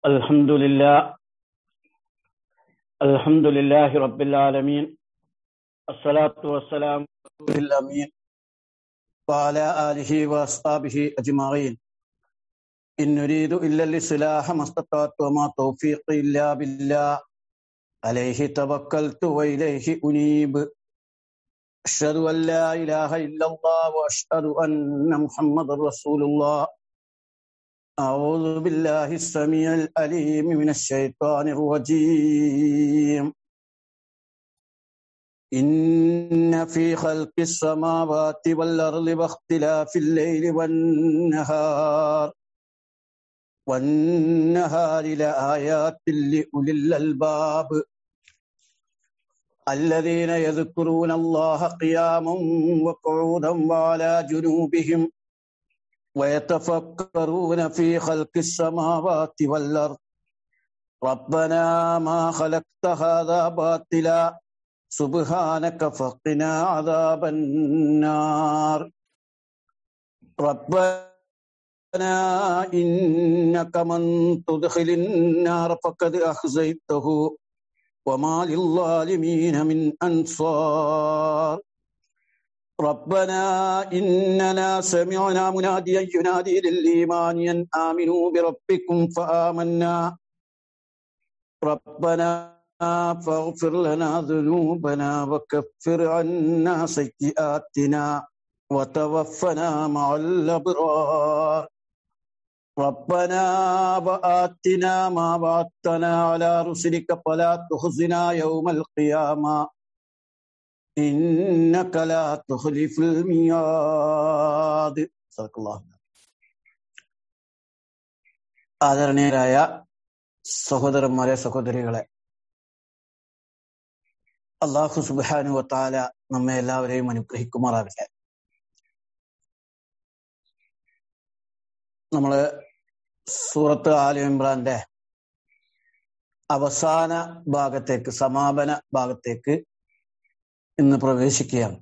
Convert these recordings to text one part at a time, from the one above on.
الحمد لله الحمد لله رب العالمين الصلاة والسلام على رسول الأمين وعلى آله وأصحابه أجمعين إن نريد إلا الإصلاح ما استطعت وما توفيقي إلا بالله عليه توكلت وإليه أنيب أشهد أن لا إله إلا الله وأشهد أن محمد رسول الله أعوذ بالله السميع العليم من الشيطان الرجيم إن في خلق السماوات والأرض واختلاف الليل والنهار والنهار لآيات لأولي الألباب الذين يذكرون الله قياما وقعودا وعلى جنوبهم ويتفكرون في خلق السماوات والأرض ربنا ما خلقت هذا باطلا سبحانك فقنا عذاب النار ربنا إنك من تدخل النار فقد أخزيته وما للظالمين من أنصار ربنا إننا سمعنا مناديا ينادي للإيمان أن آمنوا بربكم فآمنا ربنا فاغفر لنا ذنوبنا وكفر عنا سيئاتنا وتوفنا مع الأبرار ربنا وآتنا ما وعدتنا على رسلك فلا تخزنا يوم القيامة إنك لا تخلف الميعاد صدق الله ആദരണീയരായ സഹോദരന്മാരെ സഹോദരികളെ അള്ളാഹു സുബാനു വത്താല നമ്മെ എല്ലാവരെയും അനുഗ്രഹിക്കുമാറാകട്ടെ നമ്മള് സൂറത്ത് ആലി ഇമ്രാന്റെ അവസാന ഭാഗത്തേക്ക് സമാപന ഭാഗത്തേക്ക് ഇന്ന് പ്രവേശിക്കുകയാണ്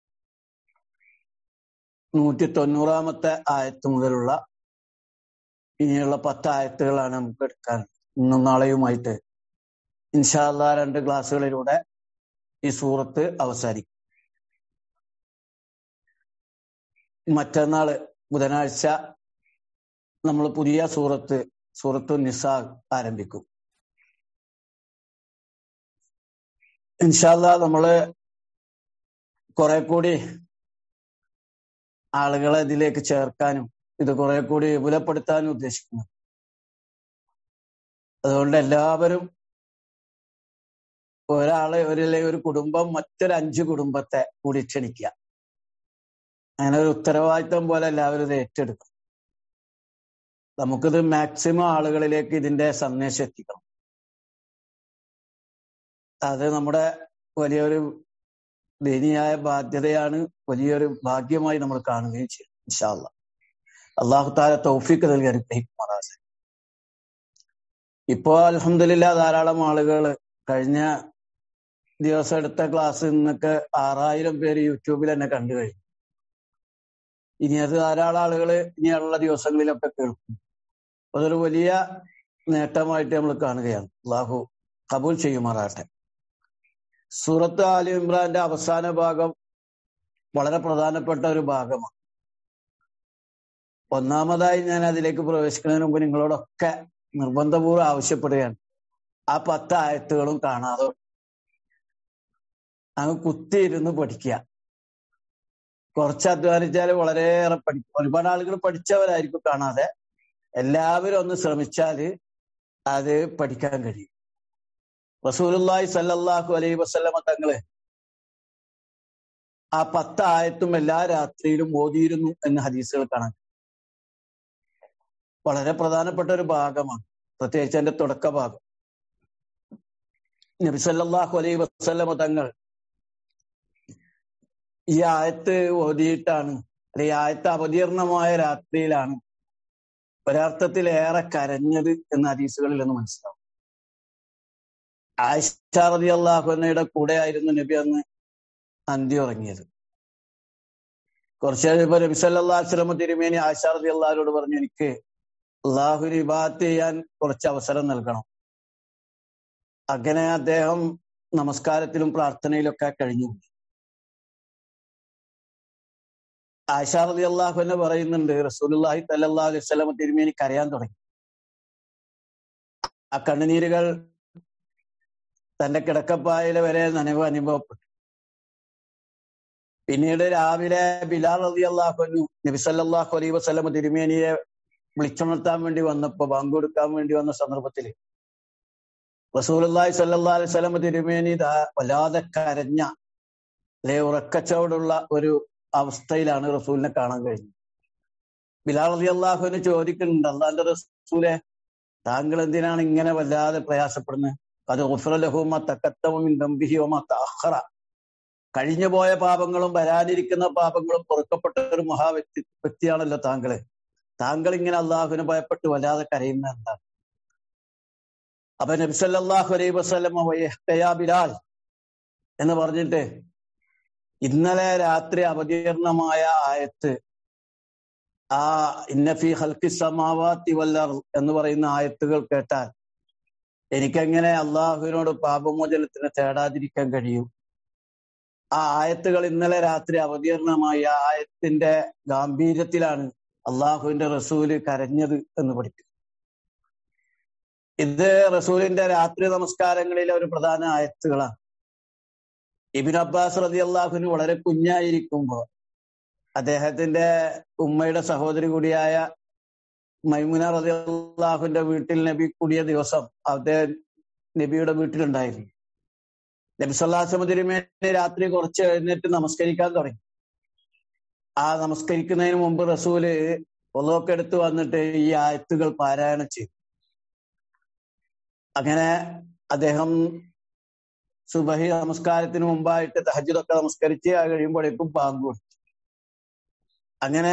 നൂറ്റി തൊണ്ണൂറാമത്തെ ആയത്ത് മുതലുള്ള ഇനിയുള്ള പത്ത് ആയത്തുകളാണ് നമുക്ക് എടുക്കാൻ ഇന്നും നാളെയുമായിട്ട് ഇൻഷാല്ല രണ്ട് ക്ലാസ്സുകളിലൂടെ ഈ സൂറത്ത് അവസാനിക്കും മറ്റന്നാള് ബുധനാഴ്ച നമ്മൾ പുതിയ സൂറത്ത് സൂറത്തു നിസാ ആരംഭിക്കും ഇൻഷാല്ല നമ്മള് കുറെ കൂടി ആളുകളെ ഇതിലേക്ക് ചേർക്കാനും ഇത് കുറെ കൂടി വിപുലപ്പെടുത്താനും ഉദ്ദേശിക്കുന്നു അതുകൊണ്ട് എല്ലാവരും ഒരാളെ ഒരു ഒരു കുടുംബം മറ്റൊരു അഞ്ച് കുടുംബത്തെ കൂടി ക്ഷണിക്കുക അങ്ങനെ ഒരു ഉത്തരവാദിത്വം പോലെ എല്ലാവരും ഇത് ഏറ്റെടുക്കും നമുക്കിത് മാക്സിമം ആളുകളിലേക്ക് ഇതിന്റെ സന്ദേശം എത്തിക്കണം അത് നമ്മുടെ വലിയൊരു ദയനീയായ ബാധ്യതയാണ് വലിയൊരു ഭാഗ്യമായി നമ്മൾ കാണുകയും ചെയ്യും ഇൻഷാല്ല അള്ളാഹു താല തൗഫീക്ക് നൽകി അനുഗ്രഹിക്കുമാറാകട്ടെ ഇപ്പോ അലഹമില്ല ധാരാളം ആളുകൾ കഴിഞ്ഞ ദിവസം എടുത്ത ക്ലാസ് ഇന്നൊക്കെ ആറായിരം പേര് യൂട്യൂബിൽ തന്നെ കണ്ടു കഴിഞ്ഞു ഇനി അത് ധാരാളം ആളുകൾ ഇനിയുള്ള ദിവസങ്ങളിലൊക്കെ കേൾക്കും അതൊരു വലിയ നേട്ടമായിട്ട് നമ്മൾ കാണുകയാണ് അള്ളാഹു കബൂൽ ചെയ്യുമാറാകട്ടെ സൂറത്ത് ആലി ഇമ്രാന്റെ അവസാന ഭാഗം വളരെ പ്രധാനപ്പെട്ട ഒരു ഭാഗമാണ് ഒന്നാമതായി ഞാൻ അതിലേക്ക് പ്രവേശിക്കുന്നതിന് മുമ്പ് നിങ്ങളോടൊക്കെ നിർബന്ധപൂർവ്വം ആവശ്യപ്പെടുകയാണ് ആ പത്ത് ആയത്തുകളും കാണാതെ അങ്ങ് കുത്തിയിരുന്ന് പഠിക്കുക കുറച്ച് അധ്വാനിച്ചാൽ വളരെയേറെ പഠിക്കും ഒരുപാട് ആളുകൾ പഠിച്ചവരായിരിക്കും കാണാതെ എല്ലാവരും ഒന്ന് ശ്രമിച്ചാൽ അത് പഠിക്കാൻ കഴിയും റസൂലുല്ലായി സല്ലല്ലാഹു അലൈഹി വസല്ലമ തങ്ങള് ആ പത്ത് ആയത്തും എല്ലാ രാത്രിയിലും ഓതിയിരുന്നു എന്ന ഹദീസുകൾ കാണാൻ വളരെ പ്രധാനപ്പെട്ട ഒരു ഭാഗമാണ് പ്രത്യേകിച്ച് അതിന്റെ തുടക്ക ഭാഗം നബി സല്ലല്ലാഹു അലൈഹി വസല്ലമ തങ്ങൾ ഈ ആയത്ത് ഓതിയിട്ടാണ് ഈ ആയത്ത് അവതീർണമായ രാത്രിയിലാണ് ഒരർത്ഥത്തിൽ ഏറെ കരഞ്ഞത് എന്ന ഹദീസുകളിൽ നിന്ന് മനസ്സിലാവും ആയിഷ റതി അള്ളാഹുനയുടെ കൂടെ ആയിരുന്നു നബി അന്ന് അന്തി ഉറങ്ങിയത് കുറച്ച് കഴിഞ്ഞപ്പോ നബി സല്ലാ വസ്ലമ തിരുമേനി ആയിഷ റതി അള്ളാഹിനോട് പറഞ്ഞു എനിക്ക് അള്ളാഹുവിന് ഇബാത്ത് ചെയ്യാൻ കുറച്ച് അവസരം നൽകണം അങ്ങനെ അദ്ദേഹം നമസ്കാരത്തിലും പ്രാർത്ഥനയിലൊക്കെ കഴിഞ്ഞു ആയിഷ റലി അള്ളാഹു എന്ന് പറയുന്നുണ്ട് റസൂലുല്ലാഹി തല്ലാ അലൈഹി സ്വലമ തിരുമേനി കരയാൻ തുടങ്ങി ആ കണ്ണുനീരുകൾ തന്റെ കിടക്കപ്പായയില് വരെ നനവ് അനുഭവപ്പെട്ടു പിന്നീട് രാവിലെ ബിലാൽ റലി അള്ളാഹു നബി സല്ലാഹു അലൈഹി വസ്ലമ തിരുമേനിയെ വിളിച്ചുണർത്താൻ വേണ്ടി വന്നപ്പോ ബാങ്ക് കൊടുക്കാൻ വേണ്ടി വന്ന സന്ദർഭത്തിൽ റസൂലി സല്ലാ അലൈഹി സ്വലമ തിരുമേനി വല്ലാതെ കരഞ്ഞ അല്ലെ ഉറക്കച്ചോടുള്ള ഒരു അവസ്ഥയിലാണ് റസൂലിനെ കാണാൻ കഴിഞ്ഞത് ബിലാൽ അലി അള്ളാഹുവിന് ചോദിക്കുന്നുണ്ട് അള്ളാന്റെ റസൂലെ താങ്കൾ എന്തിനാണ് ഇങ്ങനെ വല്ലാതെ പ്രയാസപ്പെടുന്നത് അത് ഉഫ്രലഹുമ തക്കത്തവും ദംബിഹിയോമ തഹറ കഴിഞ്ഞു പോയ പാപങ്ങളും വരാനിരിക്കുന്ന പാപങ്ങളും പൊറുക്കപ്പെട്ട ഒരു മഹാ വ്യക്തി വ്യക്തിയാണല്ലോ താങ്കള് താങ്കൾ ഇങ്ങനെ അള്ളാഹുവിനെ ഭയപ്പെട്ട് വല്ലാതെ കരയുന്ന എന്താണ് അപ്പൊ നബ്സല്ലാഹു അലൈ വസ്ലമ ബിലാൽ എന്ന് പറഞ്ഞിട്ട് ഇന്നലെ രാത്രി അവതീർണമായ ആയത്ത് ആ ഇന്നഫി ഹൽക്കി സമാവാത്തി വല്ലർ എന്ന് പറയുന്ന ആയത്തുകൾ കേട്ടാൽ എനിക്കെങ്ങനെ അള്ളാഹുവിനോട് പാപമോചനത്തിന് തേടാതിരിക്കാൻ കഴിയും ആ ആയത്തുകൾ ഇന്നലെ രാത്രി അവതീർണമായ ആ ആയത്തിന്റെ ഗാംഭീര്യത്തിലാണ് അള്ളാഹുവിന്റെ റസൂല് കരഞ്ഞത് എന്ന് പഠിക്കും ഇത് റസൂലിന്റെ രാത്രി നമസ്കാരങ്ങളിലെ ഒരു പ്രധാന ആയത്തുകളാണ് ഇബിൻ അബ്ബാസ് റതി അള്ളാഹുവിന് വളരെ കുഞ്ഞായിരിക്കുമ്പോൾ അദ്ദേഹത്തിന്റെ ഉമ്മയുടെ സഹോദരി കൂടിയായ മൈമുന റതി അള്ളാഹുവിന്റെ വീട്ടിൽ നബി കൂടിയ ദിവസം അദ്ദേഹം നബിയുടെ വീട്ടിലുണ്ടായിരുന്നു നബി സല്ലാസമുദ്രമേനെ രാത്രി കുറച്ച് എഴുന്നേറ്റ് നമസ്കരിക്കാൻ തുടങ്ങി ആ നമസ്കരിക്കുന്നതിന് മുമ്പ് റസൂല് ഒന്നൊക്കെ എടുത്ത് വന്നിട്ട് ഈ ആയത്തുകൾ പാരായണം ചെയ്തു അങ്ങനെ അദ്ദേഹം സുബഹി നമസ്കാരത്തിന് മുമ്പായിട്ട് തഹജുദൊക്കെ നമസ്കരിച്ച് കഴിയുമ്പോഴേക്കും പാങ്ക് കൊടുത്തു അങ്ങനെ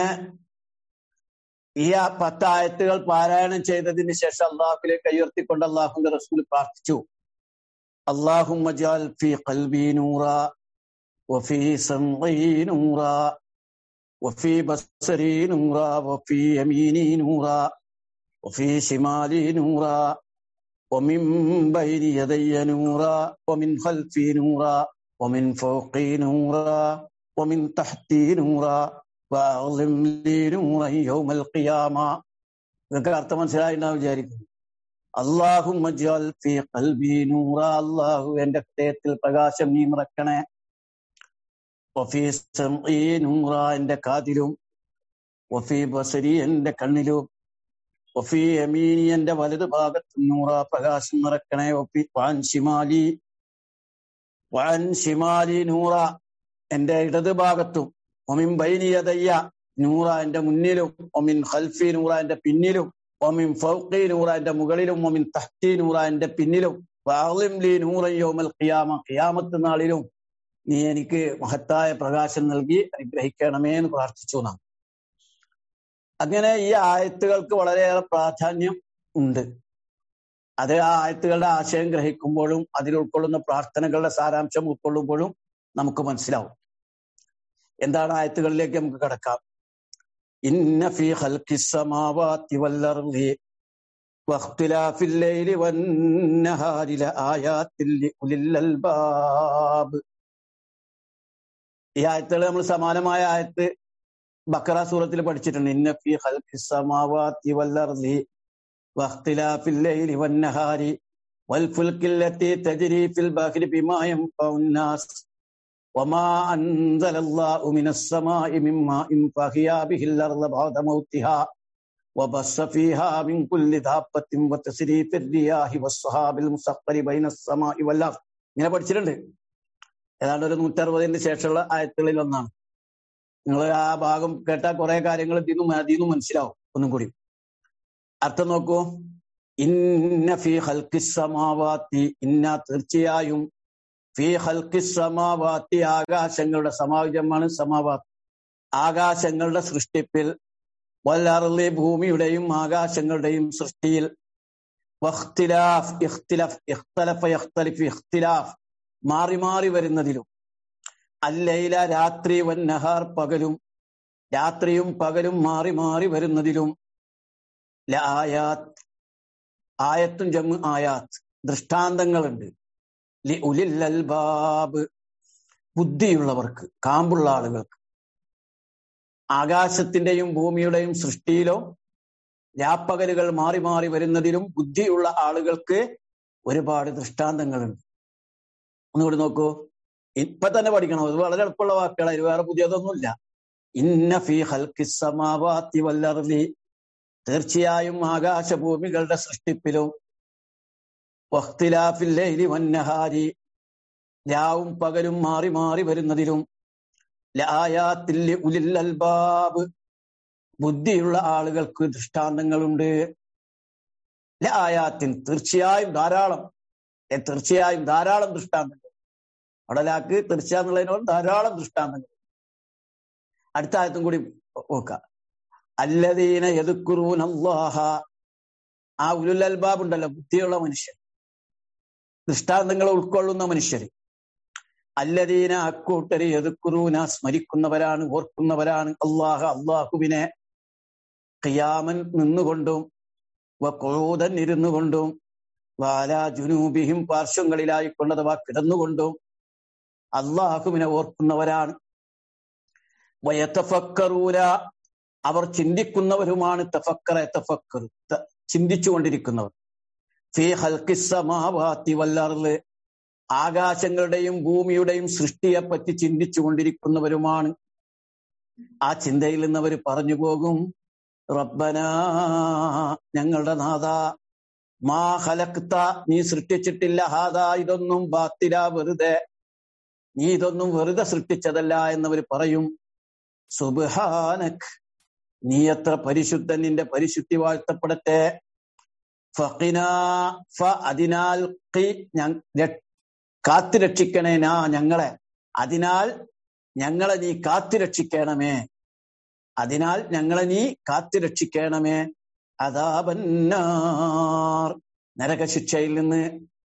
ഈ ആ പത്തായത്തുകൾ പാരായണം ചെയ്തതിന് ശേഷം അള്ളാഹുലേക്ക് കയ്യുയർത്തിക്കൊണ്ട് അള്ളാഹുന്റെ റസൂൽ പ്രാർത്ഥിച്ചു അള്ളാഹു ഫി ഖൽബി നൂറ വഫി സംഈ നൂറ വഫി ബസ്സരി നൂറ വഫി യമീനി നൂറ വഫി ശിമാലി നൂറ ومن بين يدي نورا ومن خلفي نورا ومن فوقي نورا ومن تحتي نورا واظلم لي نورا يوم القيامة ഇതൊക്കെ അർത്ഥം മനസ്സിലായിട്ടാണ് വിചാരിക്കുന്നത് അള്ളാഹു ഫി ഖൽബി നൂറ അള്ളാഹു എന്റെ ഹൃദയത്തിൽ പ്രകാശം നീ നിറക്കണേ വഫീ സംഈ നൂറ എന്റെ കാതിലും വഫീ ബസരി എന്റെ കണ്ണിലും ഒഫി യമീനി എന്റെ വലതു ഭാഗത്ത് നൂറ പ്രകാശം നിറക്കണേ ഒപ്പി വാൻ ഷിമാലി വാൻ ഷിമാലി നൂറ എന്റെ ഇടത് ഭാഗത്തും ഒമിൻ ബൈനിയതയ്യ നൂറ എന്റെ മുന്നിലും ഒമിൻ ഖൽഫി നൂറ എന്റെ പിന്നിലും ഒമിൻ ഫൗഖി നൂറ എന്റെ മുകളിലും ഒമിൻ തഹ്തി നൂറ എന്റെ പിന്നിലും വാളിം ലി നൂറ യോമൽ ഖിയാമ ഖിയാമത്ത് നാളിലും നീ എനിക്ക് മഹത്തായ പ്രകാശം നൽകി അനുഗ്രഹിക്കണമേ എന്ന് പ്രാർത്ഥിച്ചു നാം അങ്ങനെ ഈ ആയത്തുകൾക്ക് വളരെയേറെ പ്രാധാന്യം ഉണ്ട് അത് ആ ആയത്തുകളുടെ ആശയം ഗ്രഹിക്കുമ്പോഴും അതിൽ ഉൾക്കൊള്ളുന്ന പ്രാർത്ഥനകളുടെ സാരാംശം ഉൾക്കൊള്ളുമ്പോഴും നമുക്ക് മനസ്സിലാവും എന്താണ് ആയത്തുകളിലേക്ക് നമുക്ക് കിടക്കാം ഇന്ന ഫി ഖൽഖി സമാവാതി വല്ലർളി واختلاف الليل والنهار لآيات لأولي الألباب ഈ ആയത്തുകൾ നമ്മൾ സമാനമായ ആയത്ത് ബക്കറ സൂറത്തിൽ പഠിച്ചിട്ടുണ്ട് ഇന്ന ഫി ഖൽഖി സമാവാതി വല്ലർളി വഖ്തിലാഫിൽ ലൈലി വന്നഹാരി والفلك التي تجري في البحر بما ينفع الناس وما أنزل الله من السماء من ماء فأحيا به الأرض بعد موتها وبث فيها من كل دابة وتسريف الرياح والسحاب المسخر بين السماء والأرض ഇങ്ങനെ പഠിച്ചിട്ടുണ്ട് ഏതാണ്ട് ഒരു നൂറ്ററുപതിന് ശേഷമുള്ള ആയത്തുകളിൽ ഒന്നാണ് നിങ്ങൾ ആ ഭാഗം കേട്ടാൽ കുറെ കാര്യങ്ങൾ ഇതിന്നും അതിന്നും മനസ്സിലാവും ഒന്നും കൂടി അർത്ഥം നോക്കൂ ഇന്ന ഫി ഹൽക്കി സമാവാത്തി ഇന്ന തീർച്ചയായും ഫി ഹൽക്കി സമാവാത്തി ആകാശങ്ങളുടെ സമാജമാണ് സമാവാത്ത് ആകാശങ്ങളുടെ സൃഷ്ടിപ്പിൽ വല്ലർലി ഭൂമിയുടെയും ആകാശങ്ങളുടെയും സൃഷ്ടിയിൽ വഖ്തിലാഫ് ഇഖ്തിലഫ് ഇഖ്തലഫ യഖ്തലിഫ് ഇഖ്തിലാഫ് മാറി മാറി വരുന്നതിലും അല്ലയില രാത്രി വന്നഹാർ പകലും രാത്രിയും പകലും മാറി മാറി വരുന്നതിലും ആയാത്ത് ആയത്തും ജമ്മു ആയാത്ത് ദൃഷ്ടാന്തങ്ങളുണ്ട് ലി ഉലിൽ അൽബാബ് ബുദ്ധിയുള്ളവർക്ക് കാമ്പുള്ള ആളുകൾക്ക് ആകാശത്തിന്റെയും ഭൂമിയുടെയും സൃഷ്ടിയിലോ രാപ്പകലുകൾ മാറി മാറി വരുന്നതിലും ബുദ്ധിയുള്ള ആളുകൾക്ക് ഒരുപാട് ദൃഷ്ടാന്തങ്ങളുണ്ട് ഒന്നുകൂടി നോക്കൂ ഇപ്പൊ തന്നെ പഠിക്കണം ഇത് വളരെ എളുപ്പമുള്ള വാക്കുകൾ അതിൽ വേറെ പുതിയതൊന്നുമില്ല ഇന്ന ഫി ഹൽക്കിസമാവാത്തി വല്ലർലി തീർച്ചയായും ആകാശഭൂമികളുടെ സൃഷ്ടിപ്പിലും വഖ്തിലാഫില്ലൈലി വന്നഹാരി രാവും പകലും മാറി മാറി വരുന്നതിലും ലായാത്തിൽ ഉലിൽ അൽബാബ് ബുദ്ധിയുള്ള ആളുകൾക്ക് ദൃഷ്ടാന്തങ്ങളുണ്ട് ലായാത്തിൻ തീർച്ചയായും ധാരാളം ഏ, തീർച്ചയായും ധാരാളം ദൃഷ്ടാന്തങ്ങൾ അടലാക്ക് തീർച്ചയാന്നുള്ളതിനോട് ധാരാളം ദൃഷ്ടാന്തങ്ങൾ അടുത്ത ആയത്തും കൂടി നോക്കാം അല്ലദീന യദുക്കുറൂൻ അള്ളാഹ ആ ഉലുൽ അൽബാബ് ഉണ്ടല്ലോ ബുദ്ധിയുള്ള മനുഷ്യൻ ദൃഷ്ടാന്തങ്ങൾ ഉൾക്കൊള്ളുന്ന മനുഷ്യർ അല്ലദീന അക്കൂട്ടര് യദുക്കുറൂന സ്മരിക്കുന്നവരാണ് ഓർക്കുന്നവരാണ് അള്ളാഹ അള്ളാഹുവിനെ ഖിയാമൻ നിന്നുകൊണ്ടും വക്കൂതൻ ഇരുന്നു കൊണ്ടും വാല ജുനൂബിഹിം പാർശ്വങ്ങളിലായിക്കൊണ്ട് അഥവാ കിടന്നുകൊണ്ടും അള്ളാഹുവിനെ ഓർക്കുന്നവരാണ് വയത്തഫക്കറൂല അവർ ചിന്തിക്കുന്നവരുമാണ് തഫക്കറ തഫക്കറു ചിന്തിച്ചുകൊണ്ടിരിക്കുന്നവർ ഫി ഹൽക്കിസമാവാത്തി വല്ലർല് ആകാശങ്ങളുടെയും ഭൂമിയുടെയും സൃഷ്ടിയെ പറ്റി ചിന്തിച്ചു കൊണ്ടിരിക്കുന്നവരുമാണ് ആ ചിന്തയിൽ നിന്ന് അവർ പറഞ്ഞു പോകും റബ്ബന ഞങ്ങളുടെ നാഥ മാ ഹലക്ത നീ സൃഷ്ടിച്ചിട്ടില്ല ഹാദ ഇതൊന്നും ബാത്തില വെറുതെ നീ ഇതൊന്നും വെറുതെ സൃഷ്ടിച്ചതല്ല എന്നവർ പറയും സുബ്ഹാനക് നീ എത്ര പരിശുദ്ധൻ നിന്റെ പരിശുദ്ധി വാഴ്ത്തപ്പെടട്ടെ ഫഖിന ഫ അതിനാൽ ഖി ഞ- ര- കാത്തുരക്ഷിക്കണേ നാ ഞങ്ങളെ അതിനാൽ ഞങ്ങളെ നീ കാത്തുരക്ഷിക്കണമേ അതിനാൽ ഞങ്ങളെ നീ കാത്തുരക്ഷിക്കണമേ അതാപന്നാർ നരകശിക്ഷയിൽ നിന്ന്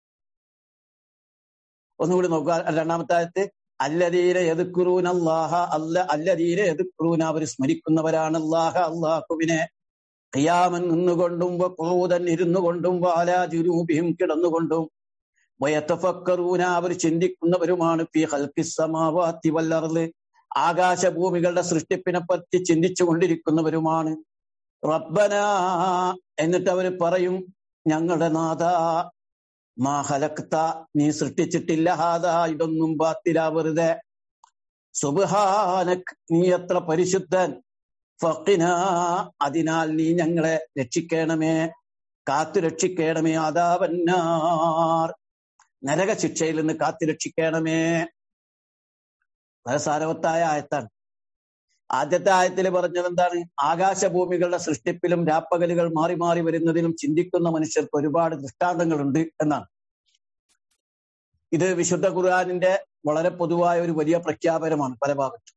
ഒന്നുകൂടി നോക്കുക രണ്ടാമത്തെ ആയത്ത് അല്ലതീര എതുക്കുറൂൻ അള്ളാഹ അല്ല അല്ലതീര എതുക്കുറൂൻ അവർ സ്മരിക്കുന്നവരാണ് അള്ളാഹ അള്ളാഹുവിനെ ഖിയാമൻ നിന്നുകൊണ്ടും വഖൂദൻ ഇരുന്നു കൊണ്ടും വാലാ ജുനൂബിഹിം കിടന്നുകൊണ്ടും വയത്തഫക്കറൂന അവർ ചിന്തിക്കുന്നവരുമാണ് ഫി ഹൽക്കിസമാവാത്തി വല്ലർല് ആകാശഭൂമികളുടെ സൃഷ്ടിപ്പിനെ പറ്റി ചിന്തിച്ചു കൊണ്ടിരിക്കുന്നവരുമാണ് റബ്ബന എന്നിട്ട് അവർ പറയും ഞങ്ങളുടെ നാഥ മാ ഹലക്ത നീ സൃഷ്ടിച്ചിട്ടില്ല ഹാദ ഇതൊന്നും ബാത്തില വെറുതെ സുബ്ഹാനക് നീ എത്ര പരിശുദ്ധൻ ഫഖിന അതിനാൽ നീ ഞങ്ങളെ രക്ഷിക്കണമേ കാത്തു രക്ഷിക്കണമേ അതാവന്നാർ നരക ശിക്ഷയിൽ നിന്ന് കാത്തു രക്ഷിക്കണമേ വളരെ സാരവത്തായ ആയത്താണ് ആദ്യത്തെ ആയത്തിൽ പറഞ്ഞത് എന്താണ് ആകാശഭൂമികളുടെ സൃഷ്ടിപ്പിലും രാപ്പകലുകൾ മാറി മാറി വരുന്നതിലും ചിന്തിക്കുന്ന മനുഷ്യർക്ക് ഒരുപാട് ദൃഷ്ടാന്തങ്ങളുണ്ട് എന്നാണ് ഇത് വിശുദ്ധ ഖുർആാനിന്റെ വളരെ പൊതുവായ ഒരു വലിയ പ്രഖ്യാപനമാണ് പല ഭാഗത്തും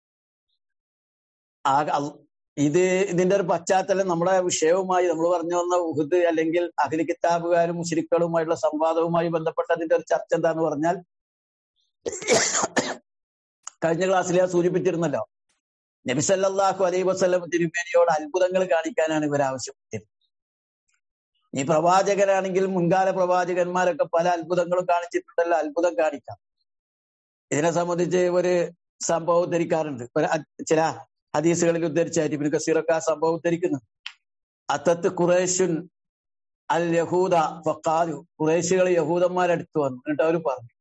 ആക- അൽ- ഇത് ഇതിന്റെ ഒരു പശ്ചാത്തലം നമ്മുടെ വിഷയവുമായി നമ്മൾ പറഞ്ഞു വന്ന ഉഹുദ് അല്ലെങ്കിൽ അഖില കിതാബുകാരും മുസ്ലിക്കളുമായുള്ള സംവാദവുമായി ബന്ധപ്പെട്ടതിന്റെ ഒരു ചർച്ച എന്താന്ന് പറഞ്ഞാൽ കഴിഞ്ഞ ക്ലാസ്സിൽ ഞാൻ സൂചിപ്പിച്ചിരുന്നല്ലോ നബിസല്ലാഹു അലൈ വസ്ലം തിരുമേനിയോട് അത്ഭുതങ്ങൾ കാണിക്കാനാണ് ഇവർ ആവശ്യപ്പെട്ടത് ഈ പ്രവാചകനാണെങ്കിൽ മുൻകാല പ്രവാചകന്മാരൊക്കെ പല അത്ഭുതങ്ങളും കാണിച്ചിട്ടുണ്ടല്ലോ അത്ഭുതം കാണിക്കാം ഇതിനെ സംബന്ധിച്ച് ഒരു സംഭവം ഉദ്ധരിക്കാറുണ്ട് ഒരു അ- ചില ഹദീസുകളിൽ ഉദ്ധരിച്ചായിട്ട് ഇബിന് കസീറൊക്കെ ആ സംഭവം ഉദ്ധരിക്കുന്നു അത്തത്ത് ഖുറേഷുൻ അൽ യഹൂദ ഫക്കാലു ഖുറേശികൾ യഹൂദന്മാരടുത്ത് വന്നു എന്നിട്ട് അവർ പറഞ്ഞു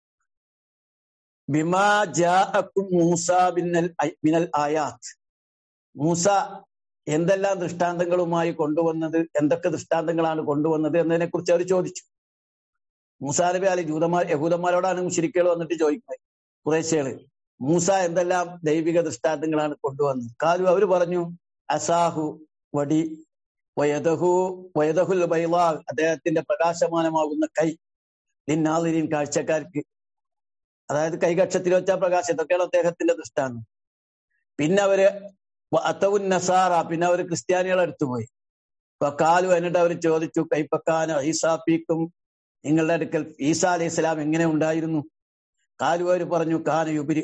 ബിമാ ജാഅക്കും മൂസ ബിന്നൽ ഐ- മിനൽ ആയാത്ത് മൂസ എന്തെല്ലാം ദൃഷ്ടാന്തങ്ങളുമായി കൊണ്ടുവന്നത് എന്തൊക്കെ ദൃഷ്ടാന്തങ്ങളാണ് കൊണ്ടുവന്നത് എന്നതിനെ കുറിച്ച് അവർ ചോദിച്ചു മൂസാ നബി അലി ജൂതന്മാർ യഹൂദന്മാരോടാണ് മുഷിരിക്കുകൾ വന്നിട്ട് ചോദിക്കുന്നത് കുറേശ്ശികള് മൂസ എന്തെല്ലാം ദൈവിക ദൃഷ്ടാന്തങ്ങളാണ് കൊണ്ടുവന്നത് കാലു അവർ പറഞ്ഞു അസാഹു വടി വയദഹു വയദഹുൽ ബൈലാ അദ്ദേഹത്തിന്റെ പ്രകാശമാനമാകുന്ന കൈ ലിന്നാളിരീൻ കാഴ്ചക്കാർക്ക് അതായത് കൈകക്ഷത്തിൽ വെച്ച പ്രകാശം ഇതൊക്കെയാണ് അദ്ദേഹത്തിന്റെ ദൃഷ്ടാന്തം പിന്നെ അവര് അത്തവുൻ നസാറ പിന്നെ അവര് ക്രിസ്ത്യാനികളെ അടുത്ത് പോയി അപ്പൊ കാലു എന്നിട്ട് അവർ ചോദിച്ചു കൈപ്പക്കാന ഈസാപ്പിക്കും നിങ്ങളുടെ അടുക്കൽ ഈസാ അലൈഹി സ്വലാം എങ്ങനെ ഉണ്ടായിരുന്നു കാലു അവർ പറഞ്ഞു കാന യുബിരി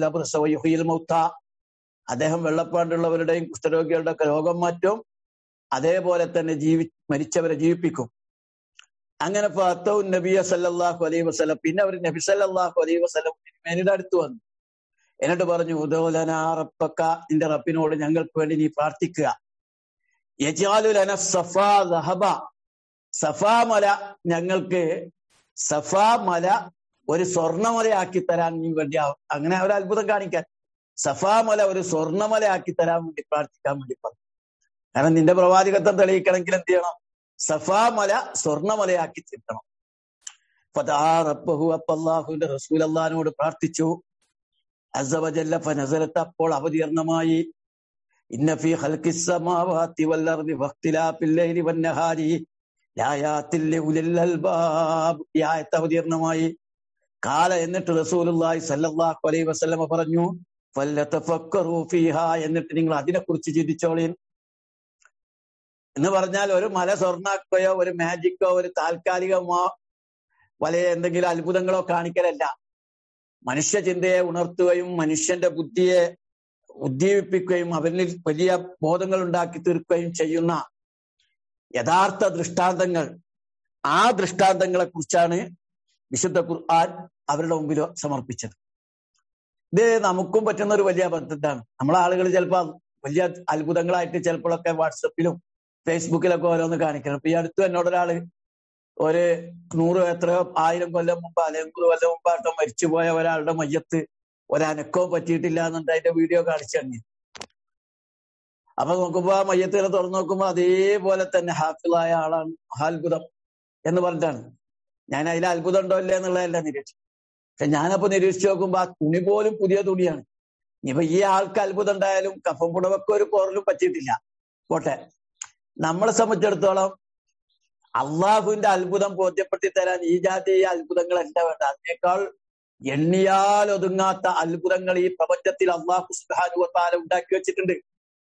ഉല്ലക്മവല്ലബ്രസവയുഹിൽ മൗത്ത അദ്ദേഹം വെള്ളപ്പാണ്ടുള്ളവരുടെയും കുഷ്ഠരോഗികളുടെ ഒക്കെ രോഗം മാറ്റും അതേപോലെ തന്നെ ജീവി മരിച്ചവരെ ജീവിപ്പിക്കും അങ്ങനെ ഫത്തവും നബിയ സല്ലല്ലാഹു അലൈഹി വസല്ലം പിന്നെ അവർ നബി സല്ലല്ലാഹു അലൈഹി വസല്ലം തിരുമേനിയുടെ അടുത്ത് വന്നു എന്നിട്ട് പറഞ്ഞു ഉദോലന റബ്ബക്ക നിന്റെ റബ്ബിനോട് ഞങ്ങൾക്ക് വേണ്ടി നീ പ്രാർത്ഥിക്കുക യജാലുലന സഫാ ദഹബ സഫാ മല ഞങ്ങൾക്ക് സഫാ മല ഒരു സ്വർണമലയാക്കി തരാൻ നീ വേണ്ടി ആ- അങ്ങനെ ഒരു അത്ഭുതം കാണിക്കാൻ സഫാ മല ഒരു സ്വർണമലയാക്കി തരാൻ വേണ്ടി പ്രാർത്ഥിക്കാൻ വേണ്ടി പറഞ്ഞു കാരണം നിന്റെ പ്രവാചകത്വം തെളിയിക്കണമെങ്കിൽ എന്ത് ചെയ്യണം സഫാ മല സ്വർണമലയാക്കി തീർക്കണം ഫദാ റബ്ബഹു അപ്പൊ അള്ളാഹുവിന്റെ റസൂൽ അള്ളഹാനോട് പ്രാർത്ഥിച്ചു അസവജല്ല ഫനസലത്ത് അപ്പോൾ അവതീർണമായി ഇന്ന ഫീ ഖൽഖിസ് സമാവാതി വൽ അർദി വഖ്തിലാഫിൽ ലൈലി വൻ നഹാരി ലായാത്തിൽ ലിഉലിൽ അൽബാബ് ഈ ആയത്ത് അവതീർണമായി കാല എന്നിട്ട് റസൂലുള്ളാഹി സല്ലല്ലാഹു അലൈഹി വസല്ലമ പറഞ്ഞു ഫല്ലതഫക്കറു ഫീഹാ എന്നിട്ട് നിങ്ങൾ അതിനെക്കുറിച്ച് ചിന്തിച്ചോളീൻ എന്ന് പറഞ്ഞാൽ ഒരു മല സ്വർണ്ണാക്കുകയോ ഒരു മാജിക്കോ ഒരു താൽക്കാലികമോ വലിയ എന്തെങ്കിലും അത്ഭുതങ്ങളോ കാണിക്കലല്ല മനുഷ്യ ചിന്തയെ ഉണർത്തുകയും മനുഷ്യന്റെ ബുദ്ധിയെ ഉദ്ദീപിപ്പിക്കുകയും അവരിൽ വലിയ ബോധങ്ങൾ ഉണ്ടാക്കി തീർക്കുകയും ചെയ്യുന്ന യഥാർത്ഥ ദൃഷ്ടാന്തങ്ങൾ ആ ദൃഷ്ടാന്തങ്ങളെ കുറിച്ചാണ് വിശുദ്ധ ഖുർആൻ അവരുടെ മുമ്പിൽ സമർപ്പിച്ചത് ഇത് നമുക്കും പറ്റുന്ന ഒരു വലിയ അബദ്ധത്താണ് നമ്മളെ ആളുകൾ ചിലപ്പോൾ വലിയ അത്ഭുതങ്ങളായിട്ട് ചിലപ്പോഴൊക്കെ വാട്സപ്പിലും ഫേസ്ബുക്കിലൊക്കെ ഓരോന്ന് കാണിക്കണം ഇപ്പൊ ഈ അടുത്ത് എന്നോട് ഒരാള് ഒരു നൂറ് എത്രയോ ആയിരം കൊല്ലം മുമ്പ് അല്ലെങ്കിൽ നൂറ് കൊല്ലം മുമ്പാട്ടോ മരിച്ചുപോയ ഒരാളുടെ മയ്യത്ത് ഒരനക്കവും പറ്റിയിട്ടില്ല എന്നുണ്ട് അതിന്റെ വീഡിയോ കാണിച്ചു തന്നെ അപ്പൊ നോക്കുമ്പോ ആ മയ്യത്തിനെ തുറന്നു നോക്കുമ്പോ അതേപോലെ തന്നെ ഹാഫിളായ ആളാണ് മഹാത്ഭുതം എന്ന് പറഞ്ഞിട്ടാണ് ഞാൻ അതിൽ അത്ഭുതം ഉണ്ടോ ഇല്ല എന്നുള്ളതല്ല നിരീക്ഷിച്ചു പക്ഷെ ഞാനപ്പോ നിരീക്ഷിച്ചു നോക്കുമ്പോ ആ തുണി പോലും പുതിയ തുണിയാണ് ഇനിയിപ്പോ ഈ ആൾക്ക് അത്ഭുതം ഉണ്ടായാലും കഫം പുടവൊക്കെ ഒരു പോറലും പറ്റിയിട്ടില്ല പോട്ടെ നമ്മളെ സംബന്ധിച്ചിടത്തോളം അള്ളാഹുവിന്റെ അത്ഭുതം ബോധ്യപ്പെടുത്തി തരാൻ ഈ ജാതി അത്ഭുതങ്ങളല്ല വേണ്ട അതിനേക്കാൾ എണ്ണിയാൽ ഒതുങ്ങാത്ത അത്ഭുതങ്ങൾ ഈ പ്രപഞ്ചത്തിൽ അള്ളാഹു സുഹാനുവത്താല ഉണ്ടാക്കി വെച്ചിട്ടുണ്ട്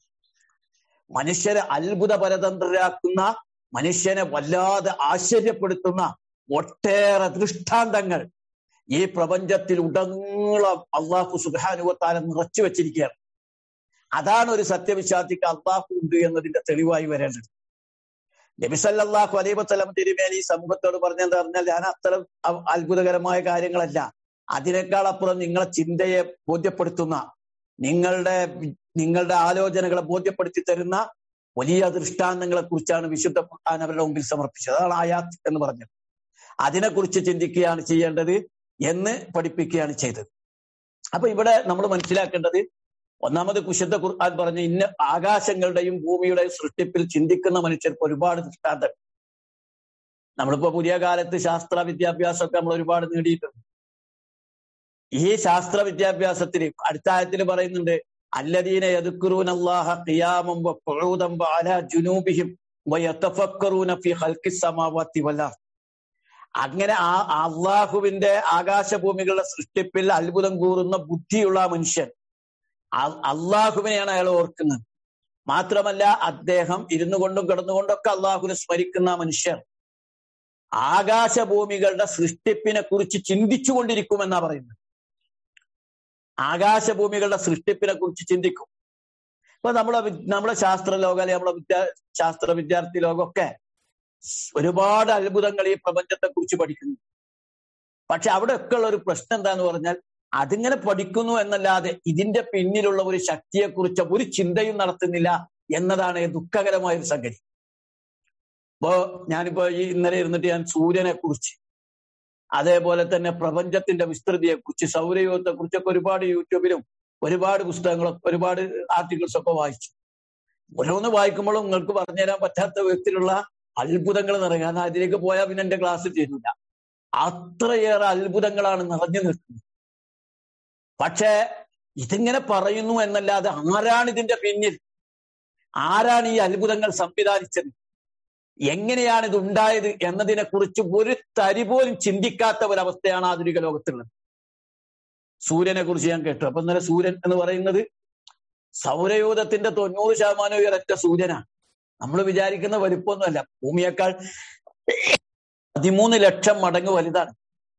മനുഷ്യരെ അത്ഭുത പരതന്ത്രരാക്കുന്ന മനുഷ്യനെ വല്ലാതെ ആശ്ചര്യപ്പെടുത്തുന്ന ഒട്ടേറെ ദൃഷ്ടാന്തങ്ങൾ ഈ പ്രപഞ്ചത്തിൽ ഉടനീളം അള്ളാഹു സുഹാനുവത്താല നിറച്ചു വെച്ചിരിക്കുകയാണ് അതാണ് ഒരു സത്യവിശ്വാസിക്ക് അള്ളാഹു ഉണ്ട് എന്നതിന്റെ തെളിവായി വരേണ്ടത് നബിസല്ലാഹു അലൈഹി വസ്ലം തിരുമേനി സമൂഹത്തോട് പറഞ്ഞെന്ന് പറഞ്ഞാൽ ഞാൻ അത്തരം അ- അത്ഭുതകരമായ കാര്യങ്ങളല്ല അതിനേക്കാൾ അപ്പുറം നിങ്ങളെ ചിന്തയെ ബോധ്യപ്പെടുത്തുന്ന നിങ്ങളുടെ വി- നിങ്ങളുടെ ആലോചനകളെ ബോധ്യപ്പെടുത്തി തരുന്ന വലിയ ദൃഷ്ടാന്തങ്ങളെ കുറിച്ചാണ് വിശുദ്ധ ഖുർആൻ അവരുടെ മുമ്പിൽ സമർപ്പിച്ചത് അതാണ് ആയാത്ത് എന്ന് പറഞ്ഞത് അതിനെക്കുറിച്ച് ചിന്തിക്കുകയാണ് ചെയ്യേണ്ടത് എന്ന് പഠിപ്പിക്കുകയാണ് ചെയ്തത് അപ്പൊ ഇവിടെ നമ്മൾ മനസ്സിലാക്കേണ്ടത് ഒന്നാമത് കുശുദ്ധ ഖുർആൻ പറഞ്ഞ ഇന്ന ആകാശങ്ങളുടെയും ഭൂമിയുടെയും സൃഷ്ടിപ്പിൽ ചിന്തിക്കുന്ന മനുഷ്യർക്ക് ഒരുപാട് ദൃഷ്ടാന്തം നമ്മളിപ്പോ പുതിയ കാലത്ത് ശാസ്ത്ര വിദ്യാഭ്യാസമൊക്കെ നമ്മൾ ഒരുപാട് നേടിയിട്ടുണ്ട് ഈ ശാസ്ത്ര വിദ്യാഭ്യാസത്തിൽ അടുത്ത ആയത്തിൽ പറയുന്നുണ്ട് അല്ലദീന യദ്കുറൂന അല്ലാഹ ഖിയാമം വഖുഊദൻ വഅലാ ജുനൂബിഹിം വയതഫക്കറൂന ഫീ ഖൽഖിസ് സമാവാതി വൽ അർദ് അങ്ങനെ ആ അള്ളാഹുവിന്റെ ആകാശഭൂമികളുടെ സൃഷ്ടിപ്പിൽ അത്ഭുതം കൂറുന്ന ബുദ്ധിയുള്ള ആ മനുഷ്യൻ അ- അള്ളാഹുവിനെയാണ് അയാൾ ഓർക്കുന്നത് മാത്രമല്ല അദ്ദേഹം ഇരുന്നു കൊണ്ടും കിടന്നുകൊണ്ടൊക്കെ അള്ളാഹുവിനെ സ്മരിക്കുന്ന ആ മനുഷ്യർ ആകാശഭൂമികളുടെ സൃഷ്ടിപ്പിനെ കുറിച്ച് ചിന്തിച്ചുകൊണ്ടിരിക്കുമെന്നാ പറയുന്നത് ആകാശഭൂമികളുടെ സൃഷ്ടിപ്പിനെ കുറിച്ച് ചിന്തിക്കും ഇപ്പൊ നമ്മളെ വി- നമ്മളെ ശാസ്ത്ര ലോകം അല്ലെങ്കിൽ നമ്മളെ വിദ്യാ ശാസ്ത്ര വിദ്യാർത്ഥി ലോകമൊക്കെ ഒരുപാട് അത്ഭുതങ്ങൾ ഈ പ്രപഞ്ചത്തെ കുറിച്ച് പഠിക്കുന്നു പക്ഷെ അവിടെയൊക്കെ ഉള്ള ഒരു പ്രശ്നം എന്താന്ന് പറഞ്ഞാൽ അതിങ്ങനെ പഠിക്കുന്നു എന്നല്ലാതെ ഇതിന്റെ പിന്നിലുള്ള ഒരു ശക്തിയെക്കുറിച്ച് ഒരു ചിന്തയും നടത്തുന്നില്ല എന്നതാണ് ദുഃഖകരമായ ഒരു സംഗതി ഇപ്പോ ഞാനിപ്പോ ഈ ഇന്നലെ ഇരുന്നിട്ട് ഞാൻ സൂര്യനെ കുറിച്ച് അതേപോലെ തന്നെ പ്രപഞ്ചത്തിന്റെ വിസ്തൃതിയെ കുറിച്ച് സൗരയൂഹത്തെ കുറിച്ചൊക്കെ ഒരുപാട് യൂട്യൂബിലും ഒരുപാട് പുസ്തകങ്ങളൊക്കെ ഒരുപാട് ആർട്ടിക്കിൾസ് ഒക്കെ വായിച്ചു ഓരോന്ന് വായിക്കുമ്പോഴും നിങ്ങൾക്ക് പറഞ്ഞുതരാൻ പറ്റാത്ത വിധത്തിലുള്ള അത്ഭുതങ്ങൾ നിറയും കാരണം അതിലേക്ക് പോയാൽ പിന്നെ എന്റെ ക്ലാസ് തീരില്ല അത്രയേറെ അത്ഭുതങ്ങളാണ് നിറഞ്ഞു നിൽക്കുന്നത് പക്ഷേ ഇതിങ്ങനെ പറയുന്നു എന്നല്ലാതെ ആരാണ് ഇതിന്റെ പിന്നിൽ ആരാണ് ഈ അത്ഭുതങ്ങൾ സംവിധാനിച്ചത് എങ്ങനെയാണ് ഇത് ഉണ്ടായത് എന്നതിനെ കുറിച്ച് ഒരു തരി പോലും ചിന്തിക്കാത്ത ഒരവസ്ഥയാണ് ആധുനിക ലോകത്തുള്ളത് സൂര്യനെ കുറിച്ച് ഞാൻ കേട്ടു അപ്പൊ ഇന്നലെ സൂര്യൻ എന്ന് പറയുന്നത് സൗരയൂഥത്തിന്റെ തൊണ്ണൂറ് ശതമാനം ഒരൊറ്റ സൂര്യനാണ് നമ്മൾ വിചാരിക്കുന്ന വലിപ്പമൊന്നുമല്ല ഭൂമിയേക്കാൾ പതിമൂന്ന് ലക്ഷം മടങ്ങ് വലുതാണ്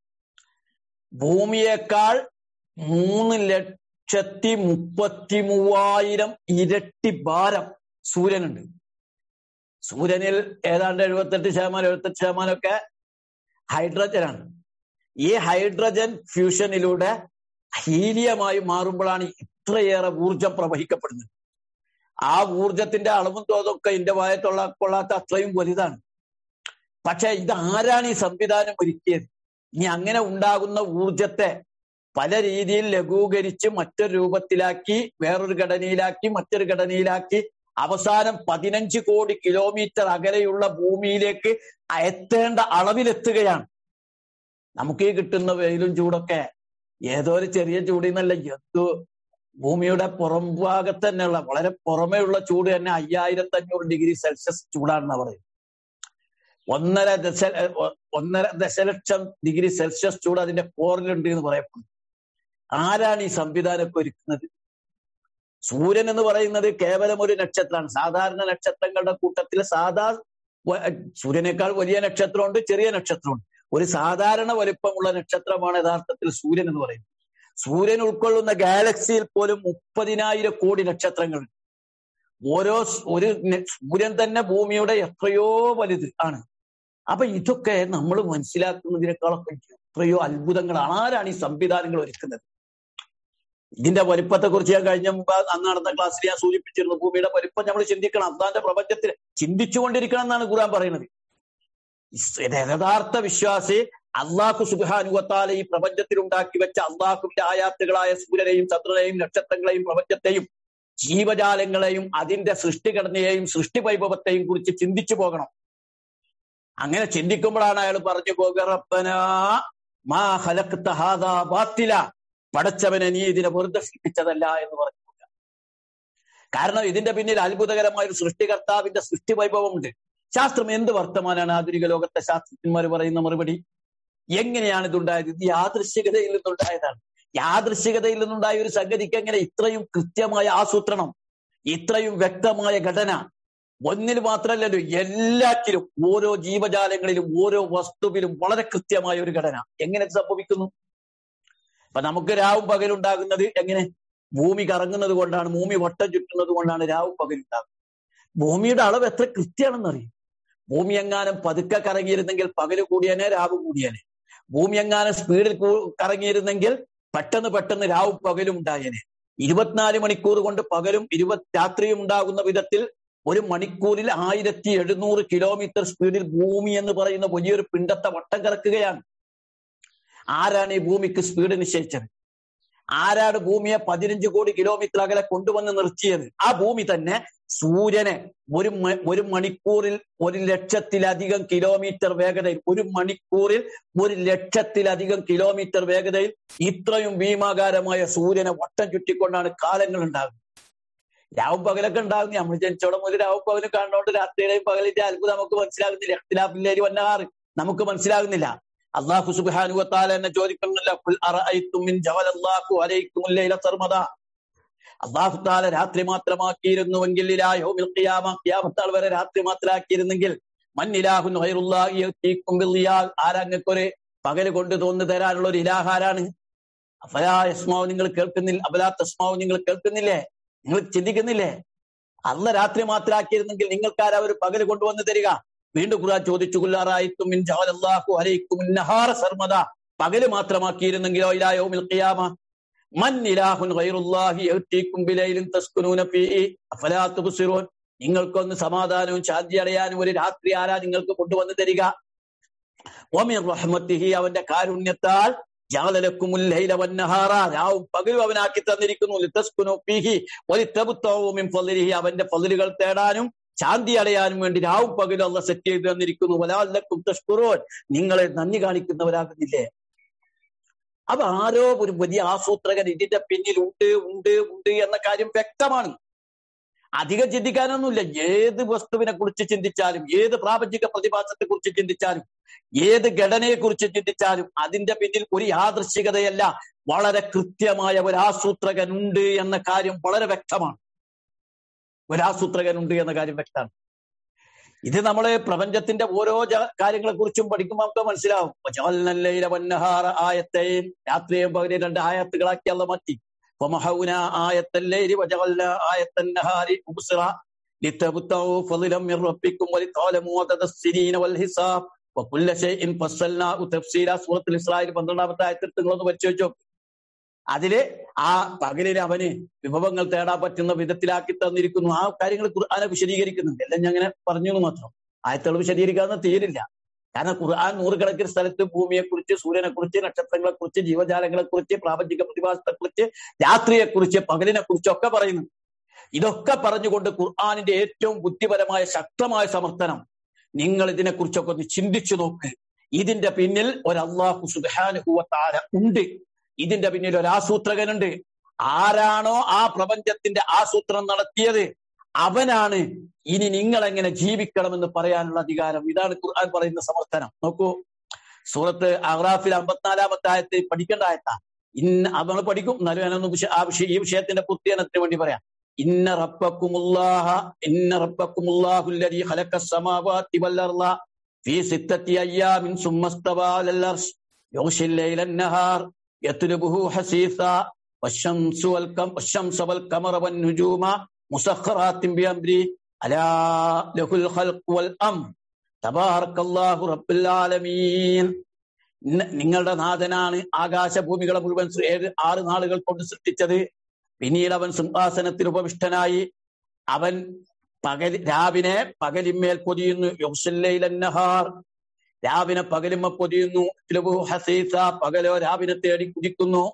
ഭൂമിയേക്കാൾ മൂന്ന് ലക്ഷത്തി മുപ്പത്തി മൂവായിരം ഇരട്ടി ഭാരം സൂര്യനുണ്ട് സൂര്യനിൽ ഏതാണ്ട് എഴുപത്തെട്ട് ശതമാനം എഴുപത്തെട്ട് ശതമാനം ഒക്കെ ഹൈഡ്രജനാണ് ഈ ഹൈഡ്രജൻ ഫ്യൂഷനിലൂടെ ഹീലിയമായി മാറുമ്പോഴാണ് ഇത്രയേറെ ഊർജം പ്രവഹിക്കപ്പെടുന്നത് ആ ഊർജത്തിന്റെ അളവും തോതൊക്കെ എന്റെ വായത്തുള്ള കൊള്ളാത്ത അത്രയും വലുതാണ് പക്ഷെ ഇത് ആരാണ് ഈ സംവിധാനം ഒരുക്കിയത് ഇനി അങ്ങനെ ഉണ്ടാകുന്ന ഊർജത്തെ പല രീതിയിൽ ലഘൂകരിച്ച് മറ്റൊരു രൂപത്തിലാക്കി വേറൊരു ഘടനയിലാക്കി മറ്റൊരു ഘടനയിലാക്കി അവസാനം പതിനഞ്ച് കോടി കിലോമീറ്റർ അകലെയുള്ള ഭൂമിയിലേക്ക് എത്തേണ്ട അളവിലെത്തുകയാണ് നമുക്ക് ഈ കിട്ടുന്ന വെയിലും ചൂടൊക്കെ ഏതോ ഒരു ചെറിയ ചൂടിന്നല്ല എന്തു ഭൂമിയുടെ പുറം ഭാഗത്ത് തന്നെയുള്ള വളരെ പുറമേ ഉള്ള ചൂട് തന്നെ അയ്യായിരത്തി അഞ്ഞൂറ് ഡിഗ്രി സെൽഷ്യസ് ചൂടാണെന്ന് പറയുന്നത് ഒന്നര ദശ ഒന്നര ദശലക്ഷം ഡിഗ്രി സെൽഷ്യസ് ചൂട് അതിന്റെ കോറിലുണ്ട് എന്ന് പറയപ്പെടുന്നു ആരാണ് ഈ സംവിധാനമൊക്കെ ഒരുക്കുന്നത് സൂര്യൻ എന്ന് പറയുന്നത് കേവലം ഒരു നക്ഷത്രമാണ് സാധാരണ നക്ഷത്രങ്ങളുടെ കൂട്ടത്തിൽ സാധാ സൂര്യനേക്കാൾ വലിയ നക്ഷത്രമുണ്ട് ചെറിയ നക്ഷത്രമുണ്ട് ഒരു സാധാരണ വലിപ്പമുള്ള നക്ഷത്രമാണ് യഥാർത്ഥത്തിൽ സൂര്യൻ എന്ന് പറയുന്നത് സൂര്യൻ ഉൾക്കൊള്ളുന്ന ഗാലക്സിയിൽ പോലും മുപ്പതിനായിരം കോടി നക്ഷത്രങ്ങൾ ഓരോ ഒരു സൂര്യൻ തന്നെ ഭൂമിയുടെ എത്രയോ വലുത് ആണ് അപ്പൊ ഇതൊക്കെ നമ്മൾ മനസ്സിലാക്കുന്നതിനേക്കാളൊക്കെ എത്രയോ അത്ഭുതങ്ങളാണ് ആരാണ് ഈ സംവിധാനങ്ങൾ ഒരുക്കുന്നത് ഇതിന്റെ വലിപ്പത്തെ കുറിച്ച് ഞാൻ കഴിഞ്ഞ മുമ്പ് അന്ന് നടന്ന ക്ലാസ്സിൽ ഞാൻ സൂചിപ്പിച്ചിരുന്നു ഭൂമിയുടെ വലിപ്പം നമ്മൾ ചിന്തിക്കണം അള്ളാന്റെ പ്രപഞ്ചത്തിൽ ചിന്തിച്ചുകൊണ്ടിരിക്കണം എന്നാണ് ഖുറാൻ പറയുന്നത് യഥാർത്ഥ വിശ്വാസി അള്ളാഹു സുബാനുവത്താല ഈ പ്രപഞ്ചത്തിൽ ഉണ്ടാക്കി വെച്ച അള്ളാഹുവിന്റെ ആയാത്തുകളായ സൂര്യനെയും ചന്ദ്രനെയും നക്ഷത്രങ്ങളെയും പ്രപഞ്ചത്തെയും ജീവജാലങ്ങളെയും അതിന്റെ സൃഷ്ടിഘടനയെയും സൃഷ്ടി വൈഭവത്തെയും കുറിച്ച് ചിന്തിച്ചു പോകണം അങ്ങനെ ചിന്തിക്കുമ്പോഴാണ് അയാൾ പറഞ്ഞു പോകുക മാ ബാത്തില പടച്ചവനെ നീ ഇതിനെ വെറുതെ സൃഷ്ടിച്ചതല്ല എന്ന് പറഞ്ഞു കാരണം ഇതിന്റെ പിന്നിൽ അത്ഭുതകരമായ ഒരു സൃഷ്ടികർത്താവിന്റെ സൃഷ്ടി വൈഭവമുണ്ട് ശാസ്ത്രം എന്ത് വർത്തമാനാണ് ആധുനിക ലോകത്തെ ശാസ്ത്രജ്ഞന്മാർ പറയുന്ന മറുപടി എങ്ങനെയാണ് ഇതുണ്ടായത് ഇത് യാദൃശ്ചികതയിൽ നിന്നുണ്ടായതാണ് യാദൃശ്ചികതയിൽ നിന്നുണ്ടായ ഒരു സംഗതിക്ക് എങ്ങനെ ഇത്രയും കൃത്യമായ ആസൂത്രണം ഇത്രയും വ്യക്തമായ ഘടന ഒന്നിൽ മാത്രമല്ലല്ലോ എല്ലാറ്റിലും ഓരോ ജീവജാലങ്ങളിലും ഓരോ വസ്തുവിലും വളരെ കൃത്യമായ ഒരു ഘടന എങ്ങനെ സംഭവിക്കുന്നു അപ്പൊ നമുക്ക് രാവും പകലുണ്ടാകുന്നത് എങ്ങനെ ഭൂമി കറങ്ങുന്നത് കൊണ്ടാണ് ഭൂമി വട്ടം ചുറ്റുന്നത് കൊണ്ടാണ് രാവും പകലുണ്ടാകുന്നത് ഭൂമിയുടെ അളവ് എത്ര കൃത്യമാണെന്നറിയും ഭൂമി എങ്ങാനും പതുക്കെ കറങ്ങിയിരുന്നെങ്കിൽ പകല് കൂടിയനെ രാവ് കൂടിയനെ ഭൂമി എങ്ങാനും സ്പീഡിൽ കറങ്ങിയിരുന്നെങ്കിൽ പെട്ടെന്ന് പെട്ടെന്ന് രാവും പകലും ഉണ്ടായേനെ ഇരുപത്തിനാല് മണിക്കൂർ കൊണ്ട് പകലും ഇരുപത് രാത്രിയും ഉണ്ടാകുന്ന വിധത്തിൽ ഒരു മണിക്കൂറിൽ ആയിരത്തി എഴുന്നൂറ് കിലോമീറ്റർ സ്പീഡിൽ ഭൂമി എന്ന് പറയുന്ന വലിയൊരു പിണ്ടത്തെ വട്ടം കറക്കുകയാണ് ആരാണ് ഈ ഭൂമിക്ക് സ്പീഡ് നിശ്ചയിച്ചത് ആരാണ് ഭൂമിയെ പതിനഞ്ച് കോടി കിലോമീറ്റർ അകലെ കൊണ്ടുവന്ന് നിർത്തിയത് ആ ഭൂമി തന്നെ സൂര്യനെ ഒരു ഒരു മണിക്കൂറിൽ ഒരു ലക്ഷത്തിലധികം കിലോമീറ്റർ വേഗതയിൽ ഒരു മണിക്കൂറിൽ ഒരു ലക്ഷത്തിലധികം കിലോമീറ്റർ വേഗതയിൽ ഇത്രയും ഭീമാകാരമായ സൂര്യനെ വട്ടം ചുറ്റിക്കൊണ്ടാണ് കാലങ്ങൾ ഉണ്ടാകുന്നത് രാവും പകലൊക്കെ ഉണ്ടാകുന്നു നമ്മൾ ജനിച്ചോടെ മുതൽ രാവും പകലും കാണുന്നോണ്ട് രാത്രിയുടെയും പകലിന്റെ അത്ഭുതം നമുക്ക് മനസ്സിലാകുന്നില്ല ഇഖ്തിലാഫില്ലേരി വന്നാറ് നമുക്ക് മനസ്സിലാകുന്നില്ല അള്ളാഹു സുബാനുവത്താല എന്നെ ചോദിക്കുന്നില്ല അള്ളാഹു താല രാത്രി മാത്രമാക്കിയിരുന്നുവെങ്കിൽ ഖിയാമത്താൾ വരെ രാത്രി മാത്രമാക്കിയിരുന്നെങ്കിൽ മന്നിലാഹുൻ ആരങ്ങൾക്കൊരു പകല് കൊണ്ട് തോന്നു തരാനുള്ള ഒരു ഇലാഹാരാണ് അഫലാ യസ്മാവ് നിങ്ങൾ കേൾക്കുന്നില്ല അഫലാ തസ്മാവ് നിങ്ങൾ കേൾക്കുന്നില്ലേ നിങ്ങൾ ചിന്തിക്കുന്നില്ലേ അന്ന് രാത്രി മാത്രമാക്കിയിരുന്നെങ്കിൽ നിങ്ങൾക്കാരാ ഒരു പകല് കൊണ്ടുവന്ന് തരിക വീണ്ടും ഖുർആൻ ചോദിച്ചു കുല്ലാറായിത്തും മിൻ ജഅലല്ലാഹു അലൈക്കും നഹാറ സർമദ പകല് മാത്രമാക്കിയിരുന്നെങ്കിലോ ഇലാ യൗമിൽ ഖിയാമ മൻ ഇലാഹുൻ ഗൈറുല്ലാഹി യഅതീക്കും ബിലൈലിൻ തസ്കുനൂന ഫീഹി അഫലാ തുബ്സിറൂൻ നിങ്ങൾക്കൊന്ന് സമാധാനവും ശാന്തി അടയാനും ഒരു രാത്രി ആരാ നിങ്ങൾക്ക് കൊണ്ടുവന്ന് തരിക വമിൻ റഹ്മത്തിഹി അവന്റെ കാരുണ്യത്താൽ ജാലലക്കുമുൽ ലൈല വന്നഹാറ രാവും പകലും അവനാക്കി തന്നിരിക്കുന്നു ലിതസ്കുനു ഫീഹി വലിതബ്തഉ മിൻ ഫളിഹി അവന്റെ ഫളിലുകൾ തേടാനും ശാന്തി അടയാനും വേണ്ടി രാവും പകലും അള്ള സെറ്റ് ചെയ്ത് തന്നിരിക്കുന്നു വലാലക്കും തഷ്കുറോൻ നിങ്ങളെ നന്ദി കാണിക്കുന്നവരാകുന്നില്ലേ അപ്പൊ ആരോ ഒരു വലിയ ആസൂത്രകൻ ഇതിന്റെ പിന്നിൽ ഉണ്ട് ഉണ്ട് ഉണ്ട് എന്ന കാര്യം വ്യക്തമാണ് അധികം ചിന്തിക്കാനൊന്നുമില്ല ഏത് വസ്തുവിനെ കുറിച്ച് ചിന്തിച്ചാലും ഏത് പ്രാപഞ്ചിക പ്രതിഭാസത്തെ കുറിച്ച് ചിന്തിച്ചാലും ഏത് ഘടനയെ കുറിച്ച് ചിന്തിച്ചാലും അതിന്റെ പിന്നിൽ ഒരു യാദൃശികതയല്ല വളരെ കൃത്യമായ ഒരു ആസൂത്രകൻ ഉണ്ട് എന്ന കാര്യം വളരെ വ്യക്തമാണ് ഒരാസൂത്രകനുണ്ട് എന്ന കാര്യം വ്യക്തമാണ് ഇത് നമ്മള് പ്രപഞ്ചത്തിന്റെ ഓരോ കാര്യങ്ങളെ കുറിച്ചും പഠിക്കുമ്പോൾ നമുക്ക് മനസ്സിലാവും ആയത്തെയും രാത്രിയും പകലും രണ്ട് ആയത്തുകളാക്കി അല്ല മാറ്റി ആയത്തല്ലേരി ആയത്തന്നഹാരി لتبتغوا فضلا من ربكم ولتعلموا عدد السنين والحساب وكل شيء فصلناه تفصيلا സൂറത്തുൽ ഇസ്രായേൽ പന്ത്രണ്ടാമത്തെ ആയത്തിൽ നിങ്ങളൊന്ന് പരിശോധിച്ചു അതില് ആ പകലിന് അവന് വിഭവങ്ങൾ തേടാൻ പറ്റുന്ന വിധത്തിലാക്കി തന്നിരിക്കുന്നു ആ കാര്യങ്ങൾ ഖുർആാനെ വിശദീകരിക്കുന്നുണ്ട് എല്ലാം ഞാൻ അങ്ങനെ പറഞ്ഞു എന്ന് മാത്രം ആയത്തുകൾ വിശദീകരിക്കാതെ തീരില്ല കാരണം ഖുർആൻ നൂറുകണക്കിന് സ്ഥലത്ത് ഭൂമിയെക്കുറിച്ച് സൂര്യനെക്കുറിച്ച് നക്ഷത്രങ്ങളെക്കുറിച്ച് ജീവജാലങ്ങളെക്കുറിച്ച് പ്രാപഞ്ചിക പ്രതിഭാസത്തെക്കുറിച്ച് രാത്രിയെക്കുറിച്ച് പകലിനെ കുറിച്ച് ഒക്കെ പറയുന്നു ഇതൊക്കെ പറഞ്ഞുകൊണ്ട് ഖുർആാനിന്റെ ഏറ്റവും ബുദ്ധിപരമായ ശക്തമായ സമർത്ഥനം നിങ്ങൾ ഇതിനെക്കുറിച്ചൊക്കെ ഒന്ന് ചിന്തിച്ചു നോക്ക് ഇതിന്റെ പിന്നിൽ ഒരു അള്ളാഹു സുബാനുഭൂവത്താര ഉണ്ട് ഇതിന്റെ പിന്നിൽ ഒരു ആസൂത്രകനുണ്ട് ആരാണോ ആ പ്രപഞ്ചത്തിന്റെ ആസൂത്രണം നടത്തിയത് അവനാണ് ഇനി നിങ്ങൾ എങ്ങനെ ജീവിക്കണമെന്ന് പറയാനുള്ള അധികാരം ഇതാണ് ഖുർആൻ പറയുന്ന സമർത്ഥനം നോക്കൂ സൂറത്ത് അഹ്റാഫിൽ അമ്പത്തിനാലാമത്തെ ആയത്ത് പഠിക്കേണ്ട ആയത്താ ഇന്ന നമ്മൾ പഠിക്കും എന്നാലും ഞാനൊന്ന് വിഷ- ആ വിഷയ ഈ വിഷയത്തിന്റെ പൂർത്തീകരണത്തിന് വേണ്ടി പറയാം ഇന്ന റബ്ബക്കുമുല്ലാഹ ഇന്ന റബ്ബക്കുമുല്ലാഹുല്ലദീ ഖലഖസ് സമാവാതി വൽ അർള ഫീ സിത്തത്തി അയ്യാമിൻ സുമ്മസ്തവാ അലൽ അർശ് യുഗ്ശിൽ ലൈല النهار يطلبه حثيثا والشمس والقمر والشمس والقمر والنجوم مسخرات بأمره ألا له الخلق والأمر تبارك الله رب العالمين ന- നിങ്ങളുടെ നാഥനാണ് ആകാശഭൂമികളെ മുഴുവൻ സൃ- ഏഴ് ആറ് നാളുകൾ കൊണ്ട് സൃഷ്ടിച്ചത് പിന്നീട് അവൻ സിംഹാസനത്തിൽ ഉപവിഷ്ടനായി അവൻ പകൽ രാവിനെ പകലിന്മേൽ പൊതിയുന്നു യൗസല്ലൈലന്നഹാർ രാവിനെ പകലുമ്മ പൊതിയുന്നു ഇത്ലുബു ഹസീസ പകലോ രാവിനെ തേടി കുതിക്കുന്നു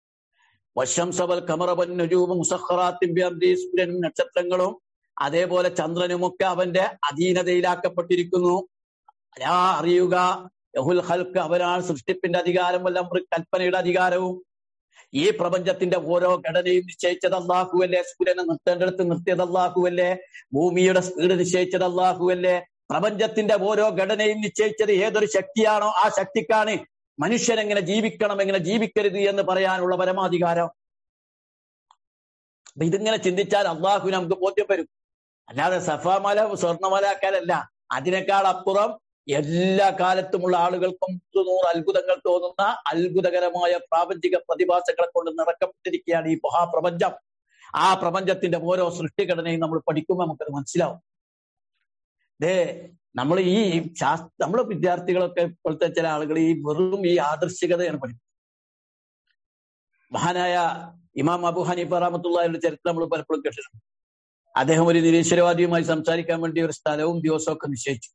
വശംസവൽ കമറവൻ നുജൂബ് മുസഖറാത്തിൻ ബിഅംരി സൂര്യനും നക്ഷത്രങ്ങളും അതേപോലെ ചന്ദ്രനുമൊക്കെ അവന്റെ അധീനതയിലാക്കപ്പെട്ടിരിക്കുന്നു അലാ അറിയുക യഹുൽ ഹൽക്ക് അവനാണ് സൃഷ്ടിപ്പിന്റെ അധികാരം വല്ല കൽപ്പനയുടെ അധികാരവും ഈ പ്രപഞ്ചത്തിന്റെ ഓരോ ഘടനയും നിശ്ചയിച്ചത് അള്ളാഹുവല്ലേ സൂര്യനെ നിർത്തേണ്ടടുത്ത് നിർത്തിയത് അള്ളാഹുവല്ലേ ഭൂമിയുടെ സ്പീഡ് നിശ്ചയിച്ചത് അള്ളാഹുവല്ലേ പ്രപഞ്ചത്തിന്റെ ഓരോ ഘടനയും നിശ്ചയിച്ചത് ഏതൊരു ശക്തിയാണോ ആ ശക്തിക്കാണ് മനുഷ്യൻ എങ്ങനെ ജീവിക്കണം എങ്ങനെ ജീവിക്കരുത് എന്ന് പറയാനുള്ള പരമാധികാരം അപ്പൊ ഇതിങ്ങനെ ചിന്തിച്ചാൽ അള്ളാഹു നമുക്ക് ബോധ്യം വരും അല്ലാതെ സഫാമല സ്വർണ്ണമല ആക്കാനല്ല അതിനേക്കാൾ അപ്പുറം എല്ലാ കാലത്തുമുള്ള ആളുകൾക്കും നൂറ് അത്ഭുതങ്ങൾ തോന്നുന്ന അത്ഭുതകരമായ പ്രാപഞ്ചിക പ്രതിഭാസങ്ങളെ കൊണ്ട് നിറക്കപ്പെട്ടിരിക്കുകയാണ് ഈ മഹാപ്രപഞ്ചം ആ പ്രപഞ്ചത്തിന്റെ ഓരോ സൃഷ്ടിഘടനയും നമ്മൾ പഠിക്കുമ്പോൾ നമുക്കത് മനസ്സിലാവും ദേ നമ്മൾ ഈ ശാസ്ത്ര നമ്മളെ വിദ്യാർത്ഥികളൊക്കെ ഇപ്പോഴത്തെ ചില ആളുകൾ ഈ വെറും ഈ ആദർശികതയാണ് പഠിക്കുന്നത് മഹാനായ ഇമാം അബു ഹനീഫ റഹമത്തുള്ളയുടെ ചരിത്രം നമ്മൾ പലപ്പോഴും കേട്ടിട്ടുണ്ട് അദ്ദേഹം ഒരു നിരീശ്വരവാദിയുമായി സംസാരിക്കാൻ വേണ്ടി ഒരു സ്ഥലവും ദിവസവും ഒക്കെ നിശ്ചയിച്ചു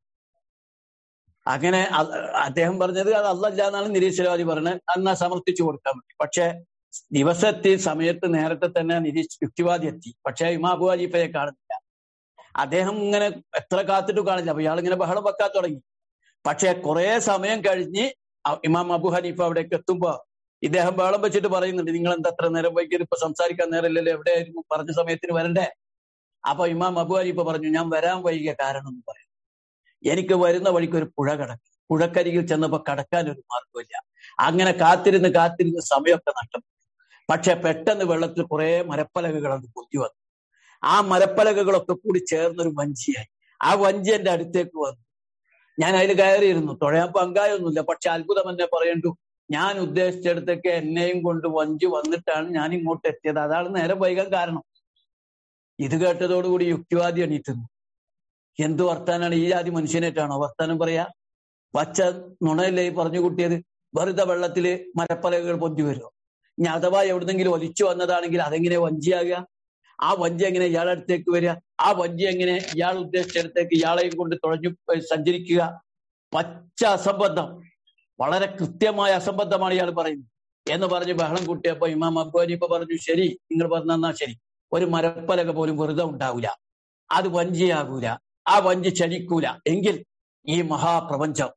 അങ്ങനെ അ- അദ്ദേഹം പറഞ്ഞത് അത് അല്ലല്ല എന്നാണ് നിരീശ്വരവാദി പറഞ്ഞത് എന്നാ സമർത്ഥിച്ചു കൊടുക്കാൻ വേണ്ടി പക്ഷെ ദിവസത്തെ സമയത്ത് നേരത്തെ തന്നെ നിരീക്ഷ യുക്തിവാദി എത്തി പക്ഷെ ഇമാം അബു ഹനീഫയെ കാണുന്നില്ല അദ്ദേഹം ഇങ്ങനെ എത്ര കാത്തിട്ട് കാണില്ല അപ്പൊ ഇയാൾ ഇങ്ങനെ ബഹളം വെക്കാൻ തുടങ്ങി പക്ഷെ കുറെ സമയം കഴിഞ്ഞ് അ- ഇമാം അബു ഹനീഫ അവിടേക്ക് എത്തുമ്പോ ഇദ്ദേഹം ബഹളം വെച്ചിട്ട് പറയുന്നുണ്ട് നിങ്ങൾ എന്താ അത്ര നേരം വൈകിയത് ഇപ്പൊ സംസാരിക്കാൻ നേരമില്ലല്ലോ എവിടെയായിരുന്നു പറഞ്ഞ സമയത്തിന് വരണ്ടേ അപ്പൊ ഇമാം അബു ഹനീഫ പറഞ്ഞു ഞാൻ വരാൻ വൈകിയ കാരണം എന്ന് പറയും എനിക്ക് വരുന്ന വഴിക്ക് ഒരു പുഴ കിടക്കും പുഴക്കരികിൽ ചെന്നപ്പോ കടക്കാൻ ഒരു മാർഗമില്ല അങ്ങനെ കാത്തിരുന്ന് കാത്തിരുന്ന് സമയമൊക്കെ നഷ്ടപ്പെട്ടു പക്ഷെ പെട്ടെന്ന് വെള്ളത്തിൽ കുറെ മരപ്പലകകൾ അത് പൊന്തി വന്നു ആ മരപ്പലകകളൊക്കെ കൂടി ചേർന്നൊരു വഞ്ചിയായി ആ വഞ്ചി എന്റെ അടുത്തേക്ക് വന്നു ഞാൻ അതിൽ കയറിയിരുന്നു തുഴയാൻ പങ്കായൊന്നുമില്ല പക്ഷെ അത്ഭുതം എന്നെ പറയണ്ടു ഞാൻ ഉദ്ദേശിച്ചിടത്തേക്ക് എന്നെയും കൊണ്ട് വഞ്ചി വന്നിട്ടാണ് ഞാൻ ഇങ്ങോട്ട് എത്തിയത് അതാണ് നേരെ വൈകാൻ കാരണം ഇത് കേട്ടതോടുകൂടി യുക്തിവാദി എണീറ്റുന്നു എന്ത് വർത്താനാണ് ഈ ജാതി മനുഷ്യനായിട്ടാണോ വർത്താനം പറയാ പച്ച നുണയല്ലേ ഈ പറഞ്ഞു കൂട്ടിയത് വെറുതെ വെള്ളത്തില് മരപ്പലകകൾ പൊന്തി വരുമോ ഇനി അഥവാ എവിടുന്നെങ്കിലും ഒലിച്ചു വന്നതാണെങ്കിൽ അതെങ്ങനെ വഞ്ചിയാകുക ആ വഞ്ചി എങ്ങനെ ഇയാളുടെ അടുത്തേക്ക് വരിക ആ വഞ്ചി എങ്ങനെ ഇയാൾ ഉദ്ദേശിച്ചിടത്തേക്ക് ഇയാളെയും കൊണ്ട് തുഴഞ്ഞു ഏഹ് സഞ്ചരിക്കുക പച്ച അസംബന്ധം വളരെ കൃത്യമായ അസംബന്ധമാണ് ഇയാൾ പറയുന്നത് എന്ന് പറഞ്ഞ് ബഹളം കൂട്ടിയപ്പോ ഇമാം അബു ഹനീഫ പറഞ്ഞു ശരി നിങ്ങൾ പറഞ്ഞാ ശരി ഒരു മരപ്പലക പോലും വെറുതെ ഉണ്ടാവില്ല അത് വഞ്ചിയാകൂല ആ വഞ്ചി ചലിക്കൂല എങ്കിൽ ഈ മഹാപ്രപഞ്ചം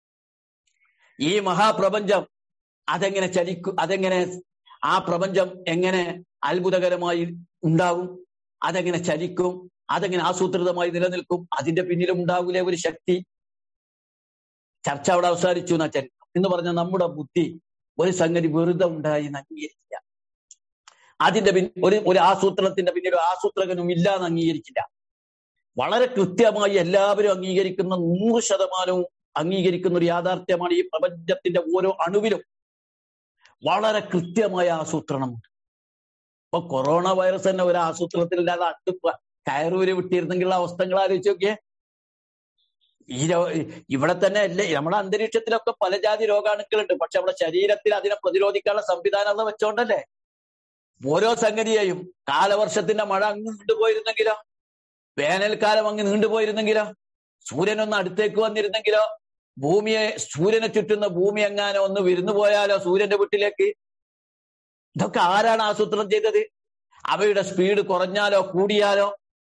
ഈ മഹാപ്രപഞ്ചം അതെങ്ങനെ ചലിക്കു അതെങ്ങനെ ആ പ്രപഞ്ചം എങ്ങനെ അത്ഭുതകരമായി ഉണ്ടാകും അതെങ്ങനെ ചലിക്കും അതെങ്ങനെ ആസൂത്രിതമായി നിലനിൽക്കും അതിന്റെ പിന്നിലും ഉണ്ടാകൂലേ ഒരു ശക്തി ചർച്ച അവിടെ അവസാനിച്ചു എന്നാ ചരിത്രം എന്ന് പറഞ്ഞ നമ്മുടെ ബുദ്ധി ഒരു സംഗതി വെറുതെ ഉണ്ടായി എന്ന് അംഗീകരിക്കില്ല അതിന്റെ പിൻ ഒരു ഒരു ആസൂത്രണത്തിന്റെ പിന്നിൽ ഒരു ആസൂത്രകനും ഇല്ല എന്ന് അംഗീകരിക്കില്ല വളരെ കൃത്യമായി എല്ലാവരും അംഗീകരിക്കുന്ന നൂറ് ശതമാനവും അംഗീകരിക്കുന്ന ഒരു യാഥാർത്ഥ്യമാണ് ഈ പ്രപഞ്ചത്തിന്റെ ഓരോ അണുവിലും വളരെ കൃത്യമായ ആസൂത്രണമുണ്ട് ഇപ്പൊ കൊറോണ വൈറസ് തന്നെ ഒരു ആസൂത്രണത്തിലില്ലാതെ അത് പ- കയറൂര് വിട്ടിരുന്നെങ്കിലുള്ള അവസ്ഥകൾ ആലോചിച്ച് നോക്കിയേ ഈ രോ- ഇവിടെ തന്നെ അല്ലേ നമ്മുടെ അന്തരീക്ഷത്തിലൊക്കെ പല ജാതി രോഗാണുക്കളുണ്ട് പക്ഷെ നമ്മുടെ ശരീരത്തിൽ അതിനെ പ്രതിരോധിക്കാനുള്ള സംവിധാനം അത് വെച്ചോണ്ടല്ലേ ഓരോ സംഗതിയെയും കാലവർഷത്തിന്റെ മഴ അങ്ങ് നീണ്ടുപോയിരുന്നെങ്കിലോ വേനൽക്കാലം അങ്ങ് നീണ്ടുപോയിരുന്നെങ്കിലോ സൂര്യനൊന്ന് അടുത്തേക്ക് വന്നിരുന്നെങ്കിലോ ഭൂമിയെ സൂര്യനെ ചുറ്റുന്ന ഭൂമി എങ്ങാനോ ഒന്ന് വിരുന്നു പോയാലോ സൂര്യന്റെ വീട്ടിലേക്ക് ഇതൊക്കെ ആരാണ് ആസൂത്രണം ചെയ്തത് അവയുടെ സ്പീഡ് കുറഞ്ഞാലോ കൂടിയാലോ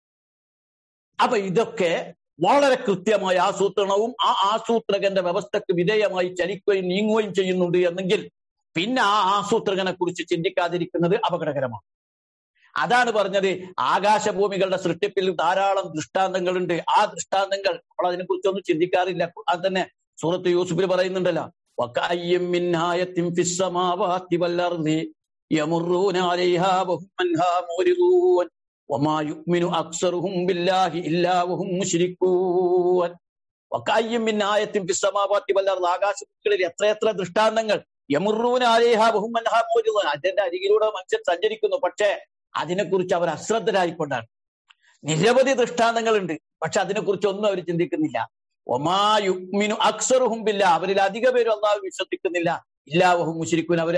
അപ്പൊ ഇതൊക്കെ വളരെ കൃത്യമായ ആസൂത്രണവും ആ ആസൂത്രകന്റെ വ്യവസ്ഥക്ക് വിധേയമായി ചലിക്കുകയും നീങ്ങുകയും ചെയ്യുന്നുണ്ട് എന്നെങ്കിൽ പിന്നെ ആ ആസൂത്രകനെ കുറിച്ച് ചിന്തിക്കാതിരിക്കുന്നത് അപകടകരമാണ് അതാണ് പറഞ്ഞത് ആകാശഭൂമികളുടെ സൃഷ്ടിപ്പിൽ ധാരാളം ദൃഷ്ടാന്തങ്ങളുണ്ട് ആ ദൃഷ്ടാന്തങ്ങൾ നമ്മൾ അതിനെ കുറിച്ചൊന്നും ചിന്തിക്കാറില്ല അത് തന്നെ സൂറത്ത് യൂസുഫിൽ പറയുന്നുണ്ടല്ലോ വകഅയ്യിൻ മിൻ ആയത്തിൻ ഫിസ് സമാവാതി വൽ അർദി യമറുന അലൈഹാ വഹും അൻഹാ മുരിദൂൻ വമാ യുഅ്മിനു അക്സറുഹും ബില്ലാഹി ഇല്ലാ വഹും മുശ്രിക്കൂൻ വകഅയ്യിൻ മിൻ ആയത്തിൻ ഫിസ് സമാവാതി വൽ അർദി ആകാശഭൂമികളിൽ എത്രയെത്ര ദൃഷ്ടാന്തങ്ങൾ യമറുന അലൈഹാ വഹും അൻഹാ മുരിദൂൻ അതിന്റെ അരികിലൂടെ മനുഷ്യൻ സഞ്ചരിക്കുന്നു പക്ഷേ അതിനെക്കുറിച്ച് അവർ അശ്രദ്ധരായിക്കൊണ്ടാണ് നിരവധി ദൃഷ്ടാന്തങ്ങളുണ്ട് പക്ഷെ അതിനെക്കുറിച്ച് ഒന്നും അവർ ചിന്തിക്കുന്നില്ല ഒമായുമിനു അക്സറുഹും ബില്ല അവരിൽ അധിക പേരും അള്ളാഹു വിശ്വസിക്കുന്നില്ല ഇല്ലാവഹും മുശരിക്കും അവർ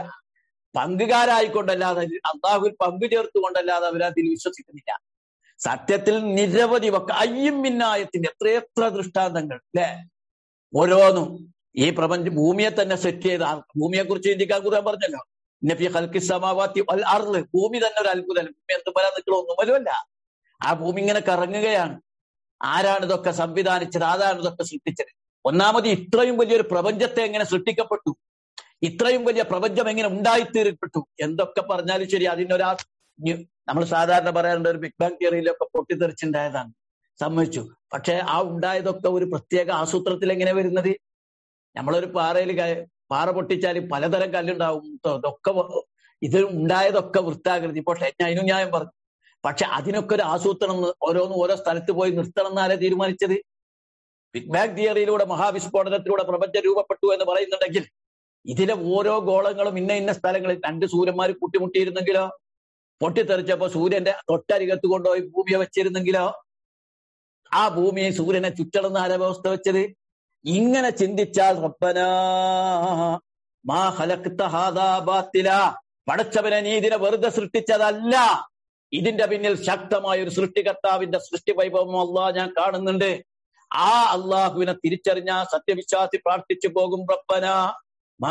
പങ്കുകാരായിക്കൊണ്ടല്ലാതെ അള്ളാഹുവിൽ പങ്കു ചേർത്തുകൊണ്ടല്ലാതെ അവർ അതിൽ വിശ്വസിക്കുന്നില്ല സത്യത്തിൽ നിരവധി വക്ക അയ്യും മിന്നായത്തിന്റെ എത്രയെത്ര ദൃഷ്ടാന്തങ്ങൾ അല്ലെ ഓരോന്നും ഈ പ്രപഞ്ച ഭൂമിയെ തന്നെ സെറ്റ് ചെയ്ത ഭൂമിയെ കുറിച്ച് ചിന്തിക്കാൻ കുറാൻ പറഞ്ഞല്ലോ നബി ഹൽക്കി സമാവാത്തി അൽ അർള് ഭൂമി തന്നെ ഒരു അത്ഭുതം ഭൂമി എന്ത് പോലെ നിൽക്കണോ ഒന്നും പോലുമല്ല ആ ഭൂമി ഇങ്ങനെ കറങ്ങുകയാണ് ആരാണ് ഇതൊക്കെ സംവിധാനിച്ചത് ആരാണ് ഇതൊക്കെ സൃഷ്ടിച്ചത് ഒന്നാമത് ഇത്രയും വലിയൊരു പ്രപഞ്ചത്തെ എങ്ങനെ സൃഷ്ടിക്കപ്പെട്ടു ഇത്രയും വലിയ പ്രപഞ്ചം എങ്ങനെ ഉണ്ടായിത്തീരപ്പെട്ടു എന്തൊക്കെ പറഞ്ഞാലും ശരി അതിനൊരാ നമ്മൾ സാധാരണ പറയാറുണ്ട് ഒരു ബിഗ് ബാങ് തിയറിയിലൊക്കെ പൊട്ടിത്തെറിച്ചുണ്ടായതാണ് സമ്മതിച്ചു പക്ഷെ ആ ഉണ്ടായതൊക്കെ ഒരു പ്രത്യേക ആസൂത്രത്തിൽ എങ്ങനെ വരുന്നത് നമ്മളൊരു പാറയിൽ പാറ പൊട്ടിച്ചാൽ പലതരം കല്ലുണ്ടാവും ഇതൊക്കെ ഇത് ഉണ്ടായതൊക്കെ വൃത്താകൃതി പക്ഷെ അതിനും ന്യായം പറഞ്ഞു പക്ഷെ അതിനൊക്കെ ഒരു ആസൂത്രണം ഓരോന്നും ഓരോ സ്ഥലത്ത് പോയി നിർത്തണം എന്നാലേ തീരുമാനിച്ചത് ബിഗ് ബാങ് തിയറിയിലൂടെ മഹാവിസ്ഫോടനത്തിലൂടെ പ്രപഞ്ചം രൂപപ്പെട്ടു എന്ന് പറയുന്നുണ്ടെങ്കിൽ ഇതിലെ ഓരോ ഗോളങ്ങളും ഇന്ന ഇന്ന സ്ഥലങ്ങളിൽ രണ്ട് സൂര്യന്മാർ കൂട്ടിമുട്ടിയിരുന്നെങ്കിലോ പൊട്ടിത്തെറിച്ചപ്പോ സൂര്യന്റെ തൊട്ടരികത്ത് കൊണ്ടുപോയി ഭൂമിയെ വെച്ചിരുന്നെങ്കിലോ ആ ഭൂമിയെ സൂര്യനെ ചുറ്റണമെന്ന് ആരാ വ്യവസ്ഥ വെച്ചത് ഇങ്ങനെ ചിന്തിച്ചാൽ റബ്ബനാ മാ ബാത്തില പടച്ചവനെ നീ ഇതിനെ വെറുതെ സൃഷ്ടിച്ചതല്ല ഇതിന്റെ പിന്നിൽ ശക്തമായ ഒരു സൃഷ്ടികർത്താവിന്റെ സൃഷ്ടി വൈഭവം അള്ളാഹ് ഞാൻ കാണുന്നുണ്ട് ആ അള്ളാഹുവിനെ തിരിച്ചറിഞ്ഞ സത്യവിശ്വാസി പ്രാർത്ഥിച്ചു പോകും റബ്ബന മാ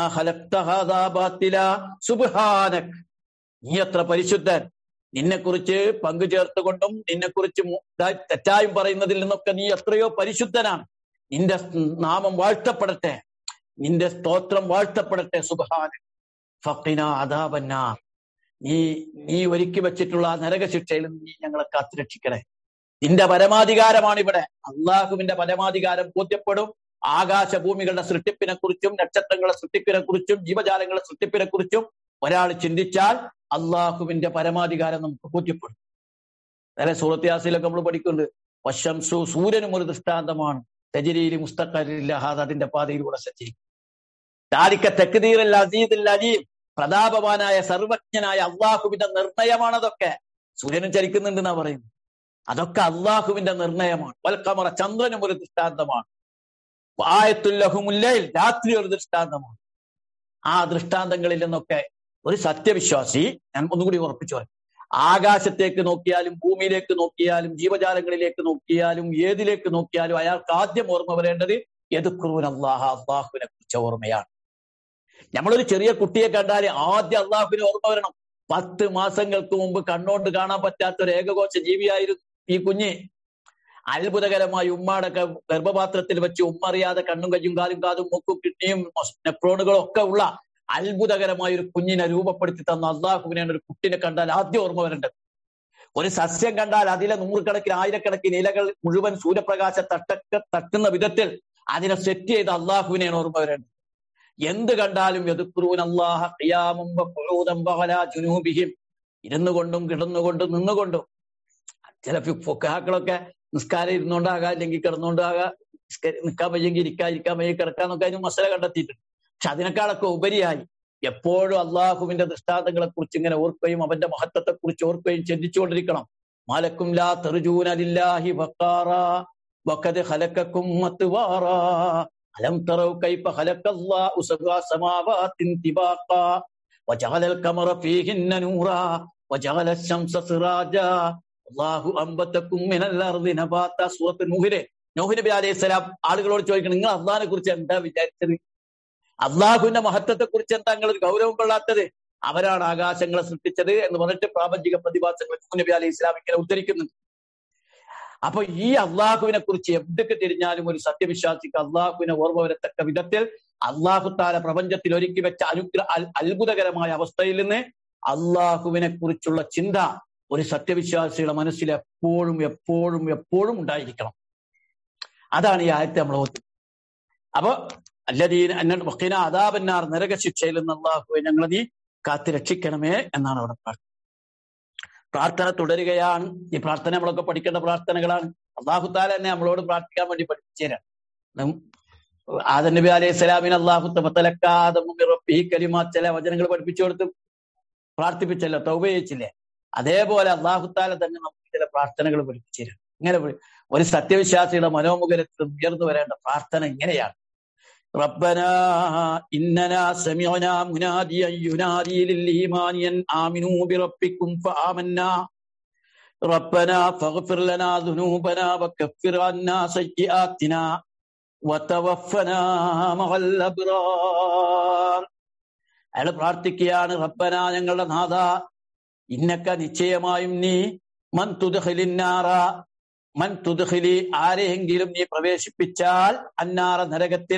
ബാത്തില സുബ്ഹാനക് നീ എത്ര പരിശുദ്ധൻ നിന്നെ കുറിച്ച് പങ്കു ചേർത്തുകൊണ്ടും നിന്നെ കുറിച്ച് തെറ്റായും പറയുന്നതിൽ നിന്നൊക്കെ നീ എത്രയോ പരിശുദ്ധനാണ് നിന്റെ നാമം വാഴ്ത്തപ്പെടട്ടെ നിന്റെ സ്തോത്രം വാഴ്ത്തപ്പെടട്ടെ സുബഹാന ഫക്കിന അതാപന്ന നീ നീ ഒരുക്കി വെച്ചിട്ടുള്ള ആ നരകശിക്ഷയിൽ നീ ഞങ്ങളെ കാത്തുരക്ഷിക്കണേ നിന്റെ പരമാധികാരമാണ് ഇവിടെ അള്ളാഹുവിന്റെ പരമാധികാരം ബോധ്യപ്പെടും ആകാശഭൂമികളുടെ സൃഷ്ടിപ്പിനെ കുറിച്ചും നക്ഷത്രങ്ങളുടെ സൃഷ്ടിപ്പിനെ കുറിച്ചും ജീവജാലങ്ങളുടെ സൃഷ്ടിപ്പിനെ കുറിച്ചും ഒരാൾ ചിന്തിച്ചാൽ അള്ളാഹുവിന്റെ പരമാധികാരം നമുക്ക് ബോധ്യപ്പെടും നേരെ സൂറത്യാസിലൊക്കെ നമ്മൾ പഠിക്കുന്നുണ്ട് വശംസു സൂര്യനും ഒരു ദൃഷ്ടാന്തമാണ് തജരീലി മുസ്തഖലില്ലാതെ അതിന്റെ പാതയിലൂടെ സഞ്ചരിക്കും താരിക്ക തെക്കുതീറൽ അസീദുൽ അലീം പ്രതാപവാനായ സർവജ്ഞനായ അള്ളാഹുവിന്റെ നിർണയമാണതൊക്കെ സൂര്യനും ചലിക്കുന്നുണ്ടെന്നാ പറയുന്നത് അതൊക്കെ അള്ളാഹുവിന്റെ നിർണയമാണ് വൽക്കമറ ചന്ദ്രനും ഒരു ദൃഷ്ടാന്തമാണ് ആയത്തുല്ലഹുമുല്ലയിൽ രാത്രി ഒരു ദൃഷ്ടാന്തമാണ് ആ ദൃഷ്ടാന്തങ്ങളിൽ നിന്നൊക്കെ ഒരു സത്യവിശ്വാസി ഞാൻ ഒന്നുകൂടി ഉറപ്പിച്ചു പറയും ആകാശത്തേക്ക് നോക്കിയാലും ഭൂമിയിലേക്ക് നോക്കിയാലും ജീവജാലങ്ങളിലേക്ക് നോക്കിയാലും ഏതിലേക്ക് നോക്കിയാലും അയാൾക്ക് ആദ്യം ഓർമ്മ വരേണ്ടത് എതുക്കുറൂൻ അള്ളാഹ അള്ളാഹുവിനെ കുറിച്ച ഓർമ്മയാണ് നമ്മളൊരു ചെറിയ കുട്ടിയെ കണ്ടാൽ ആദ്യം അള്ളാഹുവിനെ ഓർമ്മ വരണം പത്ത് മാസങ്ങൾക്ക് മുമ്പ് കണ്ണോണ്ട് കാണാൻ പറ്റാത്ത ഒരു ഏകകോശ ജീവിയായിരുന്നു ഈ കുഞ്ഞ് അത്ഭുതകരമായി ഉമ്മാടെ ഗർഭപാത്രത്തിൽ വെച്ച് ഉമ്മ അറിയാതെ കണ്ണും കയ്യും കാലും കാതും മൂക്കും കിഡ്നിയും നെപ്രോണുകളും ഒക്കെ ഉള്ള അത്ഭുതകരമായ ഒരു കുഞ്ഞിനെ രൂപപ്പെടുത്തി തന്ന അള്ളാഹുവിനെയാണ് ഒരു കുട്ടിനെ കണ്ടാൽ ആദ്യം ഓർമ്മ വരേണ്ടത് ഒരു സസ്യം കണ്ടാൽ അതിലെ നൂറുകണക്കിന് ആയിരക്കണക്കിന് ഇലകൾ മുഴുവൻ സൂര്യപ്രകാശ തട്ടക്ക തട്ടുന്ന വിധത്തിൽ അതിനെ സെറ്റ് ചെയ്ത അള്ളാഹുവിനെയാണ് ഓർമ്മ വരേണ്ടത് എന്ത് കണ്ടാലും എതുക്കുറൂൻ അള്ളാഹ ജുനൂബിഹിം ഇരുന്നു കൊണ്ടും കിടന്നുകൊണ്ടും നിന്നുകൊണ്ടും ചില ഫൊക്കാക്കളൊക്കെ നിസ്കാരം ഇരുന്നുകൊണ്ടാകാം അല്ലെങ്കിൽ കിടന്നുകൊണ്ടാകാം നിൽക്കാൻ വയ്യെങ്കിൽ ഇരിക്കാൻ ഇരിക്കാൻ വയ്യ കിടക്കാന്നൊക്കെ അതിന് മസല കണ്ടെത്തിയിട്ടുണ്ട് പക്ഷെ അതിനേക്കാളൊക്കെ ഉപരിയായി എപ്പോഴും അള്ളാഹുവിന്റെ ദൃഷ്ടാന്തങ്ങളെ കുറിച്ച് ഇങ്ങനെ ഓർക്കുകയും അവന്റെ മഹത്വത്തെ കുറിച്ച് ഓർക്കുകയും ചിന്തിച്ചുകൊണ്ടിരിക്കണം മാലക്കും ലാ തർജൂന ലില്ലാഹി വഖാറാ വഖദ് ഖലഖക്കും മത്വാറാ അലം തറൗ കൈഫ ഖലഖല്ലാഹു സബ്അ സമാവാതിൻ തിബാഖാ വജഅലൽ ഖമറ ഫീഹിന്ന നൂറാ വജഅല الشمس സിറാജാ അല്ലാഹു അംബതക്കും മിനൽ അർദി നബാത സൂറത്ത് നൂഹിലെ നൂഹ് നബി അലൈഹി സ്വലാം ആളുകളോട് ചോദിക്കണം നിങ്ങൾ അള്ളാഹിനെ കുറിച്ച് എന്താ വിചാരിച്ചത് അള്ളാഹുവിന്റെ മഹത്വത്തെ കുറിച്ച് എന്താ നിങ്ങൾ ഗൗരവം കൊള്ളാത്തത് അവരാണ് ആകാശങ്ങളെ സൃഷ്ടിച്ചത് എന്ന് പറഞ്ഞിട്ട് പ്രാപഞ്ചിക പ്രതിഭാസങ്ങൾ നൂഹ് നബി അലൈഹി ഇസ്ലാം ഇങ്ങനെ ഉദ്ധരിക്കുന്നുണ്ട് അപ്പൊ ഈ അള്ളാഹുവിനെ കുറിച്ച് എവിടേക്ക് തിരിഞ്ഞാലും ഒരു സത്യവിശ്വാസിക്ക് അള്ളാഹുവിനെ ഓർമ്മ വരത്തക്ക വിധത്തിൽ അള്ളാഹു താല പ്രപഞ്ചത്തിൽ ഒരുക്കി വെച്ച അനുഗ്രഹ അൽ- അത്ഭുതകരമായ അവസ്ഥയിൽ നിന്ന് അള്ളാഹുവിനെ കുറിച്ചുള്ള ചിന്ത ഒരു സത്യവിശ്വാസിയുടെ മനസ്സിൽ എപ്പോഴും എപ്പോഴും എപ്പോഴും ഉണ്ടായിരിക്കണം അതാണ് ഈ ആയത്തെ നമ്മൾ ഓർത്ത് അപ്പൊ അല്ലദീന അന്ന വഖീന അദാബന്നാർ നരക ശിക്ഷയിൽ നിന്ന് അള്ളാഹുവെ ഞങ്ങളെ നീ കാത്തു രക്ഷിക്കണമേ എന്നാണ് അവിടെ പ്രാർത്ഥന പ്രാർത്ഥന തുടരുകയാണ് ഈ പ്രാർത്ഥന നമ്മളൊക്കെ പഠിക്കേണ്ട പ്രാർത്ഥനകളാണ് അള്ളാഹു താല തന്നെ നമ്മളോട് പ്രാർത്ഥിക്കാൻ വേണ്ടി പഠിപ്പിച്ചുതരാം ആദം നബി അലൈഹി സ്വലാമിന് അള്ളാഹു തലക്കാദി കലിമാ ചില വചനങ്ങൾ പഠിപ്പിച്ചു കൊടുത്തു പ്രാർത്ഥിപ്പിച്ചല്ലോ തൗബ ചെയ്യിച്ചില്ലേ അതേപോലെ അള്ളാഹു താല തന്നെ നമുക്ക് ചില പ്രാർത്ഥനകൾ പഠിപ്പിച്ചു തരും ഇങ്ങനെ പഠി- ഒരു സത്യവിശ്വാസിയുടെ മനോമുഖരത്തിൽ ഉയർന്നു വരേണ്ട പ്രാർത്ഥന ഇങ്ങനെയാണ് ربنا إننا سمعنا مناديا ينادي للإيمان أن آمنوا بربكم فآمنا ربنا فاغفر لنا ذنوبنا وكفر عنا سيئاتنا وتوفنا مع الأبرار അയാൾ പ്രാർത്ഥിക്കുകയാണ് റബ്ബന ഞങ്ങളുടെ നാഥ ഇന്നക്ക നിശ്ചയമായും നീ മൻ തുദ്ഖിലിന്നാറ മൻ തുദ്ഖിലി ആരെയെങ്കിലും നീ പ്രവേശിപ്പിച്ചാൽ അന്നാറ നരകത്തിൽ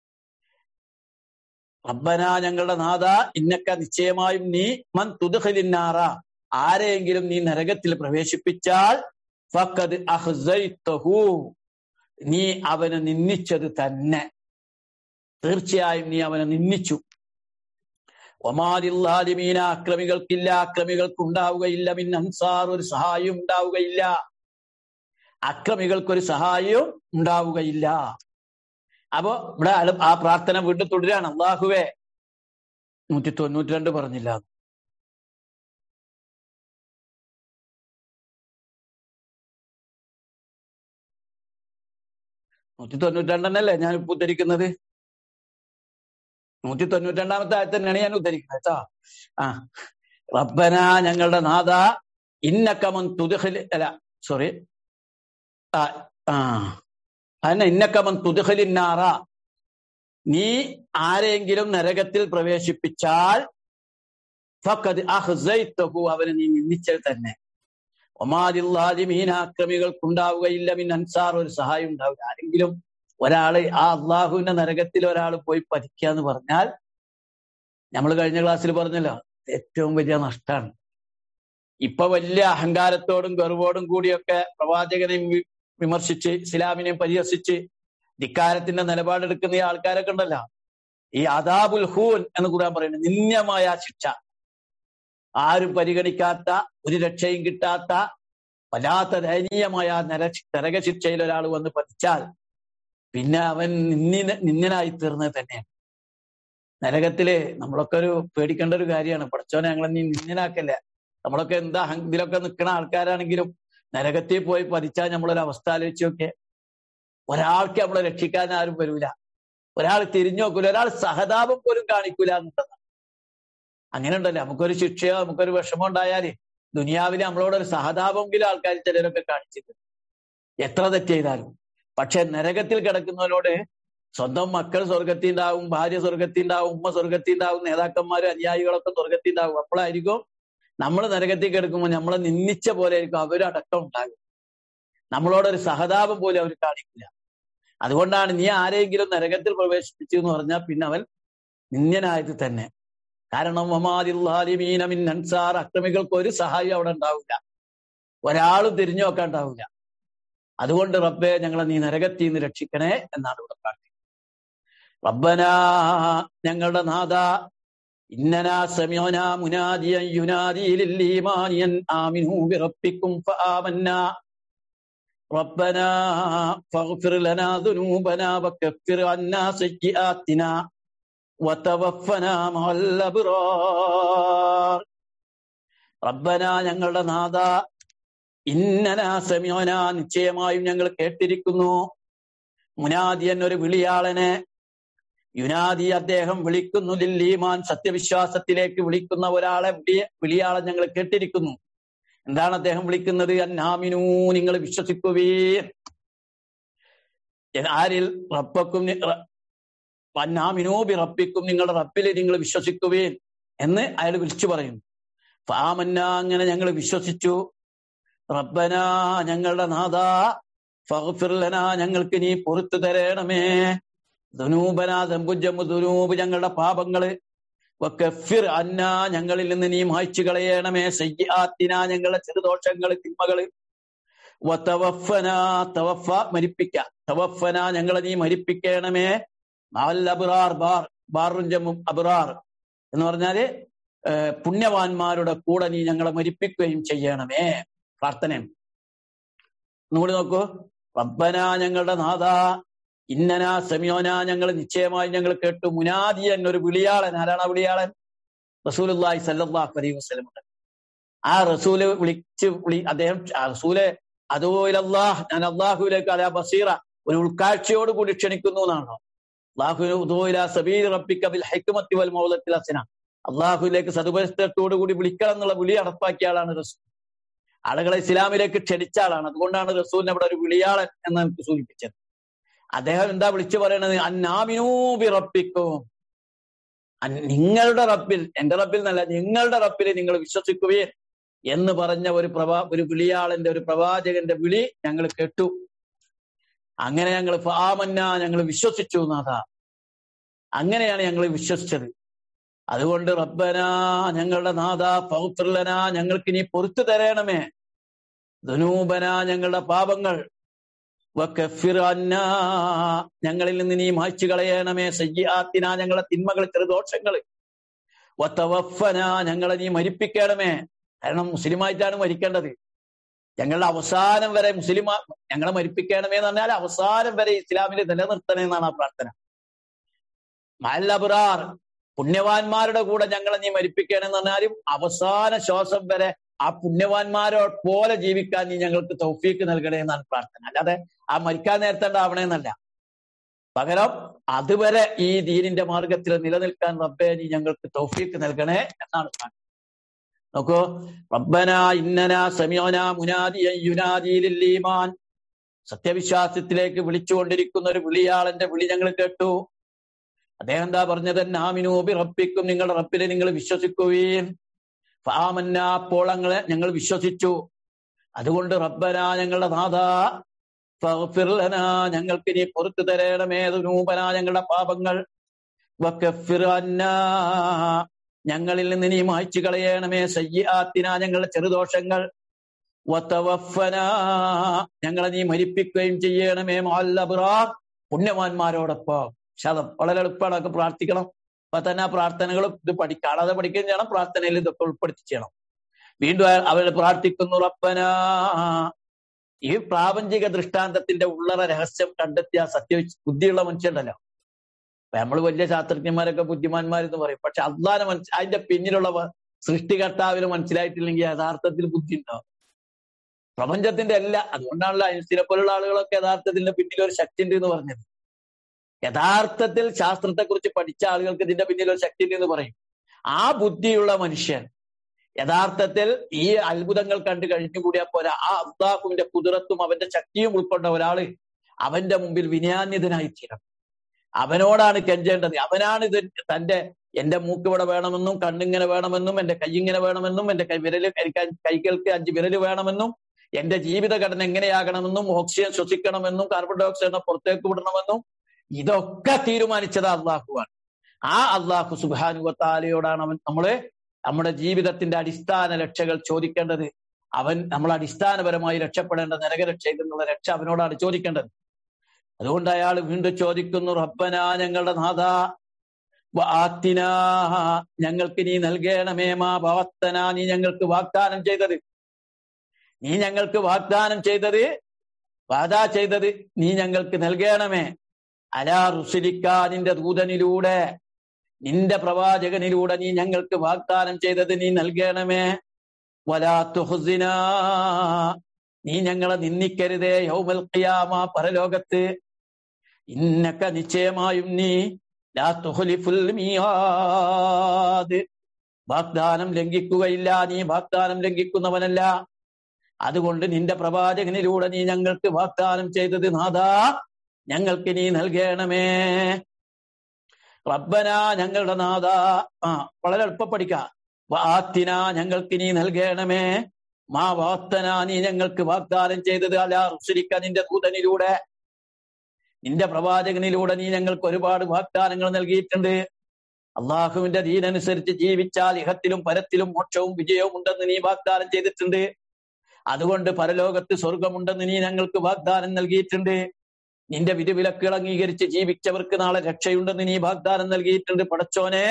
റബ്ബന ഞങ്ങളുടെ നാഥ ഇന്നക്ക നിശ്ചയമായും നീ മൻ തുദ്ഖിലിന്നാറ ആരെയെങ്കിലും നീ നരകത്തിൽ പ്രവേശിപ്പിച്ചാൽ ഫഖദ് അഹ്സൈതഹു നീ അവനെ നിന്ദിച്ചത് തന്നെ തീർച്ചയായും നീ അവനെ നിന്ദിച്ചു ഒമാലില്ലാലിമീന അക്രമികൾക്കില്ല അക്രമികൾക്ക് ഉണ്ടാവുകയില്ല മിൻ അൻസാർ ഒരു സഹായം ഉണ്ടാവുകയില്ല അക്രമികൾക്കൊരു സഹായവും ഉണ്ടാവുകയില്ല അപ്പോ ഇവിടെ ആള് ആ പ്രാർത്ഥന വീണ്ടും തുടരാണ് അള്ളാഹുവേ നൂറ്റി തൊണ്ണൂറ്റി രണ്ട് പറഞ്ഞില്ല നൂറ്റി തൊണ്ണൂറ്റി രണ്ടെണ്ണല്ലേ ഞാൻ ഇപ്പൊ ഉദ്ധരിക്കുന്നത് നൂറ്റി തൊണ്ണൂറ്റി രണ്ടാമത്തെ ആയത്ത് തന്നെയാണ് ഞാൻ ഉദ്ധരിക്കുന്നത് കേട്ടോ ആ റബ്ബന ഞങ്ങളുടെ നാഥ ഇന്നക്കമൻ തുതുഹൽ അല്ല സോറി ആ ആ അതന്നെ ഇന്നക്കമൻ തുതുഹലിന്നാറ നീ ആരെങ്കിലും നരകത്തിൽ പ്രവേശിപ്പിച്ചാൽ ഫഖദ് അഹ്സൈതഹു അവനെ നീ നിന്ദിച്ചൽ തന്നെ ഒമാലില്ലാലിമീൻ ആക്രമികൾക്കുണ്ടാവുകയില്ല മിൻ അൻസാർ ഒരു സഹായം ഉണ്ടാവില്ല ആരെങ്കിലും ഒരാള് ആ അള്ളാഹുവിന്റെ നരകത്തിൽ ഒരാൾ പോയി പതിക്കുക എന്ന് പറഞ്ഞാൽ നമ്മൾ കഴിഞ്ഞ ക്ലാസ്സിൽ പറഞ്ഞല്ലോ ഏറ്റവും വലിയ നഷ്ടമാണ് ഇപ്പൊ വലിയ അഹങ്കാരത്തോടും ഗർവോടും കൂടിയൊക്കെ പ്രവാചകനെയും വി- വിമർശിച്ച് ഇസ്ലാമിനെയും പരിഹസിച്ച് ധിക്കാരത്തിന്റെ നിലപാടെടുക്കുന്ന ഈ ആൾക്കാരൊക്കെ ഉണ്ടല്ലോ ഈ അദാബുൽ ഹൂൻ എന്ന് കൂടാൻ പറയുന്നത് നിന്യമായ ശിക്ഷ ആരും പരിഗണിക്കാത്ത ഒരു രക്ഷയും കിട്ടാത്ത വല്ലാത്ത ദയനീയമായ നര നരകശിക്ഷയിൽ ഒരാൾ വന്ന് പതിച്ചാൽ പിന്നെ അവൻ നിന്നിന നിന്നനായി തീർന്നത് തന്നെയാണ് നരകത്തില് നമ്മളൊക്കെ ഒരു പേടിക്കേണ്ട ഒരു കാര്യമാണ് പഠിച്ചോനെ ഞങ്ങളെ നീ നിന്നനാക്കല്ല നമ്മളൊക്കെ എന്താ ഹം- ഇതിലൊക്കെ നിൽക്കുന്ന ആൾക്കാരാണെങ്കിലും നരകത്തിൽ പോയി പതിച്ചാൽ നമ്മളൊരു അവസ്ഥ ആലോചിച്ച് നോക്കിയേ ഒരാൾക്ക് നമ്മളെ രക്ഷിക്കാൻ ആരും വരൂല ഒരാൾ തിരിഞ്ഞു നോക്കൂല ഒരാൾ സഹതാപം പോലും കാണിക്കൂല എന്നുള്ളതാണ് അങ്ങനെ ഉണ്ടല്ലോ നമുക്കൊരു ശിക്ഷയോ നമുക്കൊരു വിഷമം ഉണ്ടായാല് ദുനിയാവിൽ നമ്മളോടൊരു സഹതാപമെങ്കിലും ആൾക്കാർ ചിലരൊക്കെ കാണിച്ചിട്ടുണ്ട് എത്ര തെറ്റ് ചെയ്താലും പക്ഷെ നരകത്തിൽ കിടക്കുന്നവരോട് സ്വന്തം മക്കൾ സ്വർഗത്തിൽ ഉണ്ടാവും ഭാര്യ സ്വർഗത്തിൽ ഉണ്ടാവും ഉമ്മ സ്വർഗത്തിൽ ഉണ്ടാവും നേതാക്കന്മാരും അനുയായികളൊക്കെ സ്വർഗത്തിൽ ഉണ്ടാവും അപ്പോഴായിരിക്കും നമ്മൾ നരകത്തിൽ കിടക്കുമ്പോൾ നമ്മളെ നിന്ദിച്ച പോലെ ആയിരിക്കും അവരടക്കം ഉണ്ടാകും നമ്മളോടൊരു സഹതാപം പോലും അവർ കാണിക്കില്ല അതുകൊണ്ടാണ് നീ ആരെങ്കിലും നരകത്തിൽ പ്രവേശിപ്പിച്ചു എന്ന് പറഞ്ഞാൽ പിന്നെ അവൻ നിന്യനായത് തന്നെ കാരണം വമാലില്ലാലിമീന മിൻ അൻസാർ അക്രമികൾക്ക് ഒരു സഹായം അവിടെ ഉണ്ടാവില്ല ഒരാളും തിരിഞ്ഞു നോക്കാൻ ഉണ്ടാവില്ല അതുകൊണ്ട് റബ്ബെ ഞങ്ങളെ നീ നരകത്തിൽ നിന്ന് രക്ഷിക്കണേ എന്നാണ് ഇവിടെ പ്രാർത്ഥിക്കുന്നത് റബ്ബന ഞങ്ങളുടെ നാഥ ഇന്നനാ സമയോന മുനാദിയൻ യുനാദി ലില്ലീമാനിയൻ ആമിനു ബിറബ്ബിക്കും ഫആമന്നാ ربنا فاغفر لنا ذنوبنا وكفر عنا سيئاتنا وتوفنا مع الأبرار ربنا ഞങ്ങളുടെ നാഥ ഇന്നനാ സമയോന നിശ്ചയമായും ഞങ്ങൾ കേട്ടിരിക്കുന്നു മുനാദിയൻ ഒരു വിളിയാളനെ യുനാദി അദ്ദേഹം വിളിക്കുന്നു ലില്ലീമാൻ സത്യവിശ്വാസത്തിലേക്ക് വിളിക്കുന്ന ഒരാളെ വിളി വിളിയാളെ ഞങ്ങൾ കേട്ടിരിക്കുന്നു എന്താണ് അദ്ദേഹം വിളിക്കുന്നത് അന്നാമിനൂ നിങ്ങൾ വിശ്വസിക്കുവേ ആരിൽ റബ്ബക്കും അന്നാമിനൂബി റബ്ബിക്കും നിങ്ങളുടെ റബ്ബിൽ നിങ്ങൾ വിശ്വസിക്കുവേൻ എന്ന് അയാൾ വിളിച്ചു പറയുന്നു ഫാമന്ന അങ്ങനെ ഞങ്ങൾ വിശ്വസിച്ചു റബ്ബന ഞങ്ങളുടെ നാഥ ഫഗ്ഫിർലന ഞങ്ങൾക്ക് നീ പൊറത്തു തരണമേ ദുനൂബന ദമ്പുജമ്മു ദുനൂബ് ഞങ്ങളുടെ പാപങ്ങള് വക്കഫിർ അന്ന ഞങ്ങളിൽ നിന്ന് നീ മായ്ച്ചു കളയണമേ സയ്യാത്തിന ഞങ്ങളുടെ ചെറുദോഷങ്ങള് തിന്മകള് വതവഫന തവഫ മരിപ്പിക്ക തവഫന ഞങ്ങളെ നീ മരിപ്പിക്കണമേ മാൽ അബ്റാർ ബാർ ബാറും ജമ്മും അബ്റാർ എന്ന് പറഞ്ഞാല് പുണ്യവാന്മാരുടെ കൂടെ നീ ഞങ്ങളെ മരിപ്പിക്കുകയും ചെയ്യണമേ പ്രാർത്ഥന ഒന്നുകൂടി നോക്കൂ റബ്ബന ഞങ്ങളുടെ നാഥ ഇന്നന സമയോന ഞങ്ങൾ നിശ്ചയമായി ഞങ്ങൾ കേട്ടു മുനാദിയൻ ഒരു വിളിയാളൻ ആരാണ് ആ വിളിയാളൻ റസൂലുല്ലാഹി സല്ലല്ലാഹു അലൈഹി വസല്ലം ആ റസൂല് വിളിച്ച് വിളി അദ്ദേഹം റസൂലെ അതുപോലല്ലാഹ് ഞാൻ അള്ളാഹുവിലേക്ക് അല ബസീറ ഒരു ഉൾക്കാഴ്ചയോട് കൂടി ക്ഷണിക്കുന്നു എന്നാണോ അള്ളാഹുല സബീൽ റബ്ബിക ബിൽ ഹിക്മത്തി വൽ മൗലത്തിൽ അസന അള്ളാഹുവിലേക്ക് സതുപരിസ്ഥത്തോടു കൂടി വിളിക്കണം എന്നുള്ള വിളി നടപ്പാക്കിയ ആളാണ് റസൂൽ ആളുകളെ ഇസ്ലാമിലേക്ക് ക്ഷണിച്ച ആളാണ് അതുകൊണ്ടാണ് റസൂലിനെ അവിടെ ഒരു വിളിയാളൻ എന്ന് നമുക്ക് സൂചിപ്പിച്ചത് അദ്ദേഹം എന്താ വിളിച്ചു പറയണത് അന്നാമിനൂബി റബ്ബിക്കും നിങ്ങളുടെ റബ്ബിൽ എന്റെ റബ്ബിൽ എന്നല്ല നിങ്ങളുടെ റബ്ബിൽ നിങ്ങൾ വിശ്വസിക്കുകയും എന്ന് പറഞ്ഞ ഒരു പ്രവാ ഒരു വിളിയാളന്റെ ഒരു പ്രവാചകന്റെ വിളി ഞങ്ങൾ കേട്ടു അങ്ങനെ ഞങ്ങൾ ഫാമന്ന ഞങ്ങൾ വിശ്വസിച്ചു നാഥ അങ്ങനെയാണ് ഞങ്ങൾ വിശ്വസിച്ചത് അതുകൊണ്ട് റബ്ബന ഞങ്ങളുടെ നാഥ പൗത്രലന ഞങ്ങൾക്ക് നീ പൊറത്തു തരണമേ ധനൂബന ഞങ്ങളുടെ പാപങ്ങൾ ഞങ്ങളിൽ നിന്ന് നീ മായ്ച്ചു കളയണമേ സയ്യാത്തിന ഞങ്ങളുടെ തിന്മകൾ ചെറുദോഷങ്ങൾ വത്തവഫന ഞങ്ങളെ നീ മരിപ്പിക്കണമേ കാരണം മുസ്ലിമായിട്ടാണ് മരിക്കേണ്ടത് ഞങ്ങളുടെ അവസാനം വരെ മുസ്ലിം ഞങ്ങളെ മരിപ്പിക്കണമേ എന്ന് പറഞ്ഞാൽ അവസാനം വരെ ഇസ്ലാമിൽ നിലനിർത്തണേ എന്നാണ് ആ പ്രാർത്ഥന മല്ലബുറാർ പുണ്യവാന്മാരുടെ കൂടെ ഞങ്ങളെ നീ മരിപ്പിക്കണമെന്ന് പറഞ്ഞാലും അവസാന ശ്വാസം വരെ ആ പുണ്യവാന്മാരോ പോലെ ജീവിക്കാൻ നീ ഞങ്ങൾക്ക് തൗഫീക്ക് നൽകണേ എന്നാണ് പ്രാർത്ഥന അല്ലാതെ ആ മരിക്കാൻ നേരത്തേണ്ടാവണേ എന്നല്ല പകരം അതുവരെ ഈ ദീനിന്റെ മാർഗത്തിൽ നിലനിൽക്കാൻ റബ്ബെ നീ ഞങ്ങൾക്ക് തൗഫീക്ക് നൽകണേ എന്നാണ് പ്രാർത്ഥന നോക്കൂ റബ്ബന ഇന്നന സമയോന മുനാദിയ യുനാദിയിലീമാൻ സത്യവിശ്വാസത്തിലേക്ക് വിളിച്ചുകൊണ്ടിരിക്കുന്ന ഒരു വിളിയാളന്റെ വിളി ഞങ്ങൾ കേട്ടു അദ്ദേഹം എന്താ പറഞ്ഞത് നാമിനൂബി റബ്ബിക്കും നിങ്ങളുടെ റബ്ബിനെ നിങ്ങൾ വിശ്വസിക്കുകയും ഫാമന്ന അപ്പോൾ ഞങ്ങളെ ഞങ്ങൾ വിശ്വസിച്ചു അതുകൊണ്ട് റബ്ബന ഞങ്ങളുടെ നാഥ ഫിർലന ഞങ്ങൾക്ക് നീ പുറത്തു തരണമേ നൂപന ഞങ്ങളുടെ പാപങ്ങൾ ഞങ്ങളിൽ നിന്ന് നീ മായ്ച്ചു കളയണമേ സയ്യാത്തിന ഞങ്ങളുടെ ചെറുദോഷങ്ങൾ വത്തവഫന ഞങ്ങളെ നീ മരിപ്പിക്കുകയും ചെയ്യണമേ മാല്ലബുറാർ പുണ്യവാന്മാരോടൊപ്പം ശതം വളരെ എളുപ്പമാണ് ഒക്കെ പ്രാർത്ഥിക്കണം അപ്പൊ തന്നെ ആ പ്രാർത്ഥനകൾ ഇത് പഠി കാണാതെ പഠിക്കുകയും ചെയ്യണം പ്രാർത്ഥനയിൽ ഇതൊക്കെ ഉൾപ്പെടുത്തി ചെയ്യണം വീണ്ടും അവർ പ്രാർത്ഥിക്കുന്നു റബ്ബന ഈ പ്രാപഞ്ചിക ദൃഷ്ടാന്തത്തിന്റെ ഉള്ളറ രഹസ്യം കണ്ടെത്തിയ സത്യ ബുദ്ധിയുള്ള മനുഷ്യണ്ടല്ലോ നമ്മൾ വലിയ ശാസ്ത്രജ്ഞന്മാരൊക്കെ ബുദ്ധിമാന്മാരെന്ന് പറയും പക്ഷെ അള്ളാനെ മനസ് അതിന്റെ പിന്നിലുള്ള സൃഷ്ടികർത്താവിന് മനസ്സിലായിട്ടില്ലെങ്കിൽ യഥാർത്ഥത്തിൽ ബുദ്ധി ഉണ്ടാവും പ്രപഞ്ചത്തിന്റെ എല്ലാ അതുകൊണ്ടാണല്ലോ ഐൻസ്റ്റീനെ പോലുള്ള ആളുകളൊക്കെ യഥാർത്ഥത്തിന്റെ പിന്നിൽ ഒരു ശക്തി ഉണ്ട് എന്ന് പറഞ്ഞത് യഥാർത്ഥത്തിൽ ശാസ്ത്രത്തെ കുറിച്ച് പഠിച്ച ആളുകൾക്ക് ഇതിന്റെ പിന്നിൽ ഒരു ശക്തി ഉണ്ട് എന്ന് പറയും ആ ബുദ്ധിയുള്ള മനുഷ്യൻ യഥാർത്ഥത്തിൽ ഈ അത്ഭുതങ്ങൾ കണ്ടു കഴിഞ്ഞുകൂടിയാ പോരാ ആ അള്ളാഹുവിന്റെ കുതിരത്തും അവന്റെ ശക്തിയും ഉൾക്കൊണ്ട ഒരാള് അവന്റെ മുമ്പിൽ വിനയാന്യതനായി തീരണം അവനോടാണ് കെഞ്ചേണ്ടത് അവനാണ് ഇത് തന്റെ എന്റെ മൂക്ക് ഇവിടെ വേണമെന്നും കണ്ണിങ്ങനെ വേണമെന്നും എന്റെ കൈയിങ്ങനെ വേണമെന്നും എന്റെ കൈ വിരല് കൈകൾക്ക് അഞ്ച് വിരല് വേണമെന്നും എന്റെ ജീവിതഘടന എങ്ങനെയാകണമെന്നും ഓക്സിജൻ ശ്വസിക്കണമെന്നും കാർബൺ ഡൈ ഓക്സൈഡിനെ പുറത്തേക്ക് വിടണമെന്നും ഇതൊക്കെ തീരുമാനിച്ചത് അള്ളാഹുവാണ് ആ അള്ളാഹു സുബാനുവത്താലയോടാണ് അവൻ നമ്മള് നമ്മുടെ ജീവിതത്തിന്റെ അടിസ്ഥാന രക്ഷകൾ ചോദിക്കേണ്ടത് അവൻ നമ്മൾ അടിസ്ഥാനപരമായി രക്ഷപ്പെടേണ്ട നരകരക്ഷയിൽ നിന്നുള്ള രക്ഷ അവനോടാണ് ചോദിക്കേണ്ടത് അതുകൊണ്ട് അയാൾ വീണ്ടും ചോദിക്കുന്നു റബ്ബന ഞങ്ങളുടെ നാഥ ആത്തിന ഞങ്ങൾക്ക് നീ നൽകണമേ മാ ഭവത്തന നീ ഞങ്ങൾക്ക് വാഗ്ദാനം ചെയ്തത് നീ ഞങ്ങൾക്ക് വാഗ്ദാനം ചെയ്തത് വാദാ ചെയ്തത് നീ ഞങ്ങൾക്ക് നൽകണമേ അലാ റുസിലിക്ക നിന്റെ ദൂതനിലൂടെ നിന്റെ പ്രവാചകനിലൂടെ നീ ഞങ്ങൾക്ക് വാഗ്ദാനം ചെയ്തത് നീ നൽകണമേ വലാ തുഹസിന നീ ഞങ്ങളെ നിന്ദിക്കരുതേ യൗമൽ ഖിയാമ പരലോകത്ത് ഇന്നക്ക നിശ്ചയമായും നീ ലാ തുഖ്ലിഫുൽ മിയാദ് വാഗ്ദാനം ലംഘിക്കുകയില്ല നീ വാഗ്ദാനം ലംഘിക്കുന്നവനല്ല അതുകൊണ്ട് നിന്റെ പ്രവാചകനിലൂടെ നീ ഞങ്ങൾക്ക് വാഗ്ദാനം ചെയ്തത് നാഥാ ഞങ്ങൾക്ക് നീ നൽകണമേ റബ്ബന ഞങ്ങളുടെ നാഥ ആ വളരെ എളുപ്പം പഠിക്കാം വാത്തിന ഞങ്ങൾക്ക് നീ നൽകണമേ മാ വാത്തന നീ ഞങ്ങൾക്ക് വാഗ്ദാനം ചെയ്തത് അല റുസരിക്ക നിന്റെ ദൂതനിലൂടെ നിന്റെ പ്രവാചകനിലൂടെ നീ ഞങ്ങൾക്ക് ഒരുപാട് വാഗ്ദാനങ്ങൾ നൽകിയിട്ടുണ്ട് അള്ളാഹുവിന്റെ ദീനനുസരിച്ച് ജീവിച്ചാൽ ഇഹത്തിലും പരത്തിലും മോക്ഷവും വിജയവും ഉണ്ടെന്ന് നീ വാഗ്ദാനം ചെയ്തിട്ടുണ്ട് അതുകൊണ്ട് പരലോകത്ത് സ്വർഗമുണ്ടെന്ന് നീ ഞങ്ങൾക്ക് വാഗ്ദാനം നൽകിയിട്ടുണ്ട് നിന്റെ വിധിവിലക്കുകൾ അംഗീകരിച്ച് ജീവിച്ചവർക്ക് നാളെ രക്ഷയുണ്ടെന്ന് നീ വാഗ്ദാനം നൽകിയിട്ടുണ്ട് പടച്ചോനെ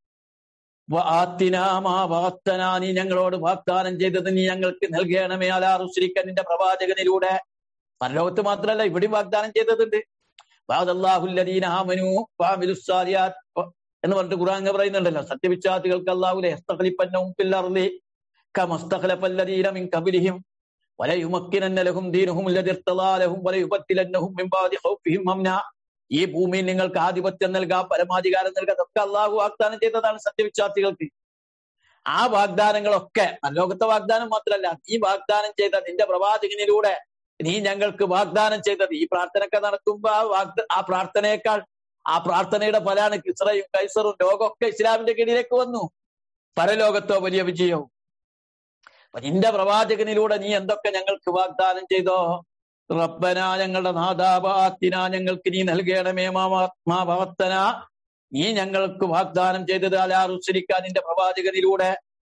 വാത്തന നീ ഞങ്ങളോട് വാഗ്ദാനം ചെയ്തത് നീ ഞങ്ങൾക്ക് നൽകണമേ അലാ റുസ്രിക്ക നിന്റെ പ്രവാചകനിലൂടെ പരലോകത്ത് മാത്രമല്ല ഇവിടെയും വാഗ്ദാനം ചെയ്തതുണ്ട് വാദല്ലാഹുല്ലദീന ആമനു വാമിലുസ്സാലിയാത്ത് എന്ന് പറഞ്ഞിട്ട് ഖുർആൻ പറയുന്നുണ്ടല്ലോ സത്യവിശ്വാസികൾക്ക് അള്ളാഹുലെ എസ്തഖലിപ്പന്നവും പില്ലർലി കമസ്തഖലപ്പല്ലദീന മിൻ ഖബലിഹിം വലയുമക്കിനന്ന ലഹും ദീനുഹും الذي ارتضى لهم وليبدلنهم من بعد خوفهم امنا ഈ ഭൂമിയിൽ നിങ്ങൾക്ക് ആധിപത്യം നൽകാം പരമാധികാരം നൽകാം അതൊക്കെ അള്ളാഹു വാഗ്ദാനം ചെയ്തതാണ് സത്യവിശ്വാസികൾക്ക് ആ വാഗ്ദാനങ്ങളൊക്കെ ലോകത്തെ വാഗ്ദാനം മാത്രമല്ല ഈ വാഗ്ദാനം ചെയ്ത നിന്റെ പ്രവാചകനിലൂടെ നീ ഞങ്ങൾക്ക് വാഗ്ദാനം ചെയ്തത് ഈ പ്രാർത്ഥനയൊക്കെ നടക്കുമ്പോ ആ വാഗ്ദ ആ പ്രാർത്ഥനയേക്കാൾ ആ പ്രാർത്ഥനയുടെ ഫലാണ് കിസ്റയും കൈസറും ലോകമൊക്കെ ഇസ്ലാമിന്റെ കീഴിലേക്ക് വന്നു പരലോകത്തോ വലിയ വിജയവും അപ്പൊ നിന്റെ പ്രവാചകനിലൂടെ നീ എന്തൊക്കെ ഞങ്ങൾക്ക് വാഗ്ദാനം ചെയ്തോ റബ്ബന ഞങ്ങളുടെ നാദാപാത്തിന ഞങ്ങൾക്ക് നീ നൽകണമേ മാഭാത്തന നീ ഞങ്ങൾക്ക് വാഗ്ദാനം ചെയ്തത് അലാ റുസ്ലിക്ക നിന്റെ പ്രവാചകനിലൂടെ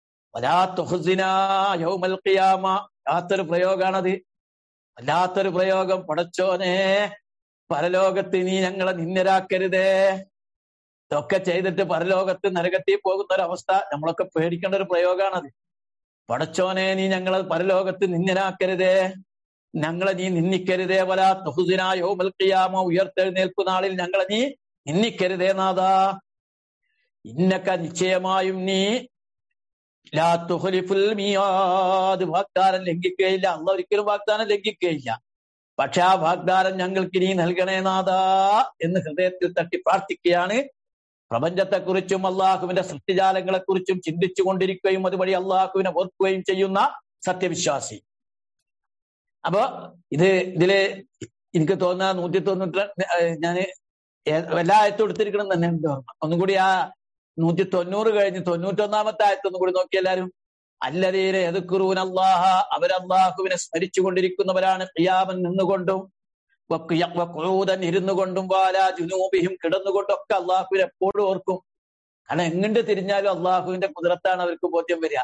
യൗമൽ ഖിയാമ വല്ലാത്തൊരു പ്രയോഗമാണത് വല്ലാത്തൊരു പ്രയോഗം പടച്ചോനെ പരലോകത്ത് നീ ഞങ്ങളെ നിന്നരാക്കരുതേ ഇതൊക്കെ ചെയ്തിട്ട് പരലോകത്ത് നരകത്തിൽ പോകുന്ന ഒരു അവസ്ഥ നമ്മളൊക്കെ പേടിക്കേണ്ട ഒരു പ്രയോഗമാണത് പടച്ചോനെ നീ ഞങ്ങളെ പരലോകത്ത് നിന്നരാക്കരുതേ ഞങ്ങളെ നീ നിന്ദിക്കരുതേ വല തൊഹുദിനായോ മൽക്കിയാമോ ഉയർത്തെഴുന്നേൽപ്പ് നാളിൽ ഞങ്ങളെ നീ നിന്ദിക്കരുതേ നാഥാ ഇന്നക്ക നിശ്ചയമായും നീ ലാ തുഹലിഫുൽ മിയാദ് വാഗ്ദാനം ലംഘിക്കുകയില്ല അല്ല ഒരിക്കലും വാഗ്ദാനം ലംഘിക്കുകയില്ല പക്ഷെ ആ വാഗ്ദാനം ഞങ്ങൾക്ക് നീ നൽകണേ നാഥാ എന്ന് ഹൃദയത്തിൽ തട്ടി പ്രാർത്ഥിക്കുകയാണ് പ്രപഞ്ചത്തെക്കുറിച്ചും അള്ളാഹുവിന്റെ സൃഷ്ടിജാലങ്ങളെക്കുറിച്ചും ചിന്തിച്ചു കൊണ്ടിരിക്കുകയും അതുവഴി അള്ളാഹുവിനെ ഓർക്കുകയും ചെയ്യുന്ന സത്യവിശ്വാസി അപ്പോ ഇത് ഇതില് എനിക്ക് തോന്നുന്ന നൂറ്റി തൊണ്ണൂറ്റി ഞാന് എല്ലാ ആയത്തും എടുത്തിരിക്കണം തന്നെ ഉണ്ട് ഓർമ്മ ഒന്നും കൂടി ആ നൂറ്റി തൊണ്ണൂറ് കഴിഞ്ഞ് തൊണ്ണൂറ്റൊന്നാമത്തെ ആയത്തൊന്നും കൂടി നോക്കി എല്ലാവരും അല്ലതീരെ എതുക്കുറൂൻ അള്ളാഹ അവരല്ലാഹുവിനെ സ്മരിച്ചു കൊണ്ടിരിക്കുന്നവരാണ് ഖിയാമൻ നിന്നുകൊണ്ടും ക്രൂതൻ ഇരുന്നു കൊണ്ടും വാല ജുനൂബിയും കിടന്നുകൊണ്ടും ഒക്കെ അള്ളാഹുവിനെ എപ്പോഴും ഓർക്കും കാരണം എങ്ങോട്ട് തിരിഞ്ഞാലും അള്ളാഹുവിന്റെ കുതിരത്താണ് അവർക്ക് ബോധ്യം വരിക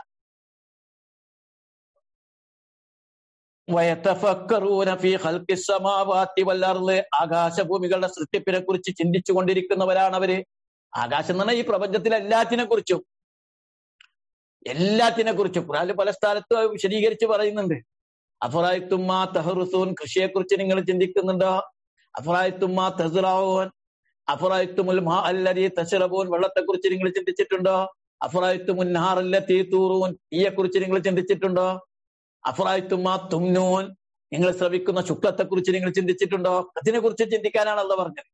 ആകാശഭൂമികളുടെ സൃഷ്ടിപ്പിനെ കുറിച്ച് ചിന്തിച്ചു കൊണ്ടിരിക്കുന്നവരാണ് അവര് ആകാശം എന്ന് പറഞ്ഞാൽ ഈ പ്രപഞ്ചത്തിലെ എല്ലാത്തിനെ കുറിച്ചും എല്ലാത്തിനെ കുറിച്ചും ഖുറാനിൽ പല സ്ഥലത്തും വിശദീകരിച്ച് പറയുന്നുണ്ട് അഫറായിത്തുമ്മ തഹറുസൂൻ കൃഷിയെ കുറിച്ച് നിങ്ങൾ ചിന്തിക്കുന്നുണ്ടോ അഫറായിത്തുമ്മ തഹ്റാവൂൻ അഫറായിത്തുമുൽ മാ അല്ലതി തഷറബൂൻ വെള്ളത്തെ കുറിച്ച് നിങ്ങൾ ചിന്തിച്ചിട്ടുണ്ടോ അഫറായിത്തുമുൻ നാറല്ലത്തി തൂറൂൻ തീയെ കുറിച്ച് നിങ്ങൾ ചിന്തിച്ചിട്ടുണ്ടോ അഫറായിത്തുമ്മ തുംനൂൻ നിങ്ങൾ ശ്രവിക്കുന്ന ശുക്ലത്തെ കുറിച്ച് നിങ്ങൾ ചിന്തിച്ചിട്ടുണ്ടോ അതിനെ കുറിച്ച് ചിന്തിക്കാനാണല്ലോ പറഞ്ഞത്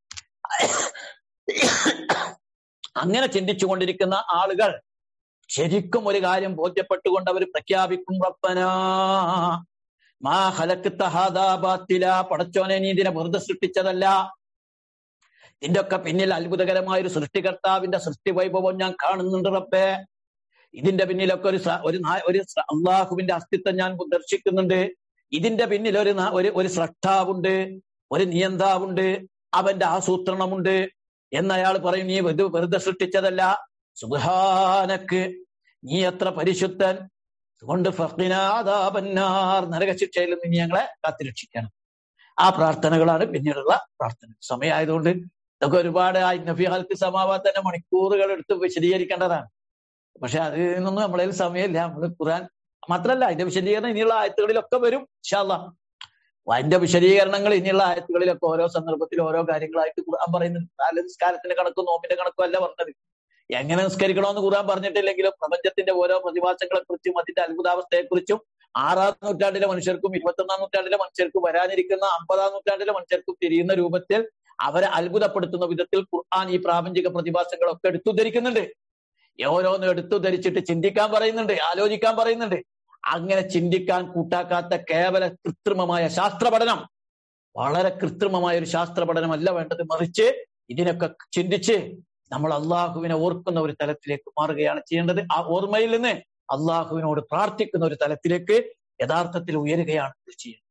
അങ്ങനെ ചിന്തിച്ചുകൊണ്ടിരിക്കുന്ന ആളുകൾ ശരിക്കും ഒരു കാര്യം ബോധ്യപ്പെട്ടുകൊണ്ട് അവർ പ്രഖ്യാപിക്കും റബ്ബനാ മാ ഹലക്കത്ത ഹാദാബാത്തില പടച്ചോനെ നീ ഇതിനെ വെറുതെ സൃഷ്ടിച്ചതല്ല ഇതിന്റെ ഒക്കെ പിന്നിൽ അത്ഭുതകരമായ ഒരു സൃഷ്ടികർത്താവിന്റെ സൃഷ്ടി വൈഭവം ഞാൻ കാണുന്നുണ്ട് റബ്ബേ ഇതിന്റെ പിന്നിലൊക്കെ ഒരു ഒരു ഒരു അള്ളാഹുവിന്റെ അസ്തിത്വം ഞാൻ ദർശിക്കുന്നുണ്ട് ഇതിന്റെ പിന്നിൽ ഒരു ഒരു ഒരു സ്രഷ്ടാവുണ്ട് ഒരു നിയന്താവുണ്ട് അവന്റെ ആസൂത്രണമുണ്ട് എന്നയാൾ പറയും നീ വെറുതെ സൃഷ്ടിച്ചതല്ല സുബാനക്ക് നീ എത്ര പരിശുദ്ധൻ അതുകൊണ്ട് ഫഖിനാദാബന്നാർ നരകശിക്ഷയിൽ നിന്ന് ഞങ്ങളെ കാത്തിരക്ഷിക്കണം ആ പ്രാർത്ഥനകളാണ് പിന്നീടുള്ള പ്രാർത്ഥന സമയമായതുകൊണ്ട് ഇതൊക്കെ ഒരുപാട് നഫിഹാൽക്ക് സമാവാൻ തന്നെ മണിക്കൂറുകൾ എടുത്ത് വിശദീകരിക്കേണ്ടതാണ് പക്ഷെ അതിനൊന്നും നമ്മളെ സമയമില്ല നമ്മൾ ഖുറാൻ മാത്രല്ല അതിന്റെ വിശദീകരണം ഇനിയുള്ള ആയത്തുകളിലൊക്കെ വരും ഇൻഷാല്ല അതിന്റെ വിശദീകരണങ്ങൾ ഇനിയുള്ള ആയത്തുകളിലൊക്കെ ഓരോ സന്ദർഭത്തിൽ ഓരോ കാര്യങ്ങളായിട്ട് ഖുർആൻ പറയുന്നുണ്ട് നാല് നിസ്കാരത്തിന്റെ കണക്കും നോമ്പിന്റെ കണക്കും അല്ല പറഞ്ഞത് എങ്ങനെ നിസ്കരിക്കണമെന്ന് ഖുർആൻ പറഞ്ഞിട്ടില്ലെങ്കിലും പ്രപഞ്ചത്തിന്റെ ഓരോ പ്രതിഭാസങ്ങളെ കുറിച്ചും അതിന്റെ അത്ഭുതാവസ്ഥയെ കുറിച്ചും ആറാം നൂറ്റാണ്ടിലെ മനുഷ്യർക്കും ഇരുപത്തൊന്നാം നൂറ്റാണ്ടിലെ മനുഷ്യർക്കും വരാനിരിക്കുന്ന അമ്പതാം നൂറ്റാണ്ടിലെ മനുഷ്യർക്കും തിരിയുന്ന രൂപത്തിൽ അവരെ അത്ഭുതപ്പെടുത്തുന്ന വിധത്തിൽ ഖുർആൻ ഈ പ്രാപഞ്ചിക പ്രതിഭാസങ്ങളൊക്കെ എടുത്തു ധരിക്കുന്നുണ്ട് ഓരോന്നും എടുത്തു ധരിച്ചിട്ട് ചിന്തിക്കാൻ പറയുന്നുണ്ട് ആലോചിക്കാൻ പറയുന്നുണ്ട് അങ്ങനെ ചിന്തിക്കാൻ കൂട്ടാക്കാത്ത കേവല കൃത്രിമമായ ശാസ്ത്ര പഠനം വളരെ കൃത്രിമമായ ഒരു ശാസ്ത്ര പഠനമല്ല വേണ്ടത് മറിച്ച് ഇതിനൊക്കെ ചിന്തിച്ച് നമ്മൾ അള്ളാഹുവിനെ ഓർക്കുന്ന ഒരു തലത്തിലേക്ക് മാറുകയാണ് ചെയ്യേണ്ടത് ആ ഓർമ്മയിൽ നിന്ന് അള്ളാഹുവിനോട് പ്രാർത്ഥിക്കുന്ന ഒരു തലത്തിലേക്ക് യഥാർത്ഥത്തിൽ ഉയരുകയാണ് ഇത് ചെയ്യുന്നത്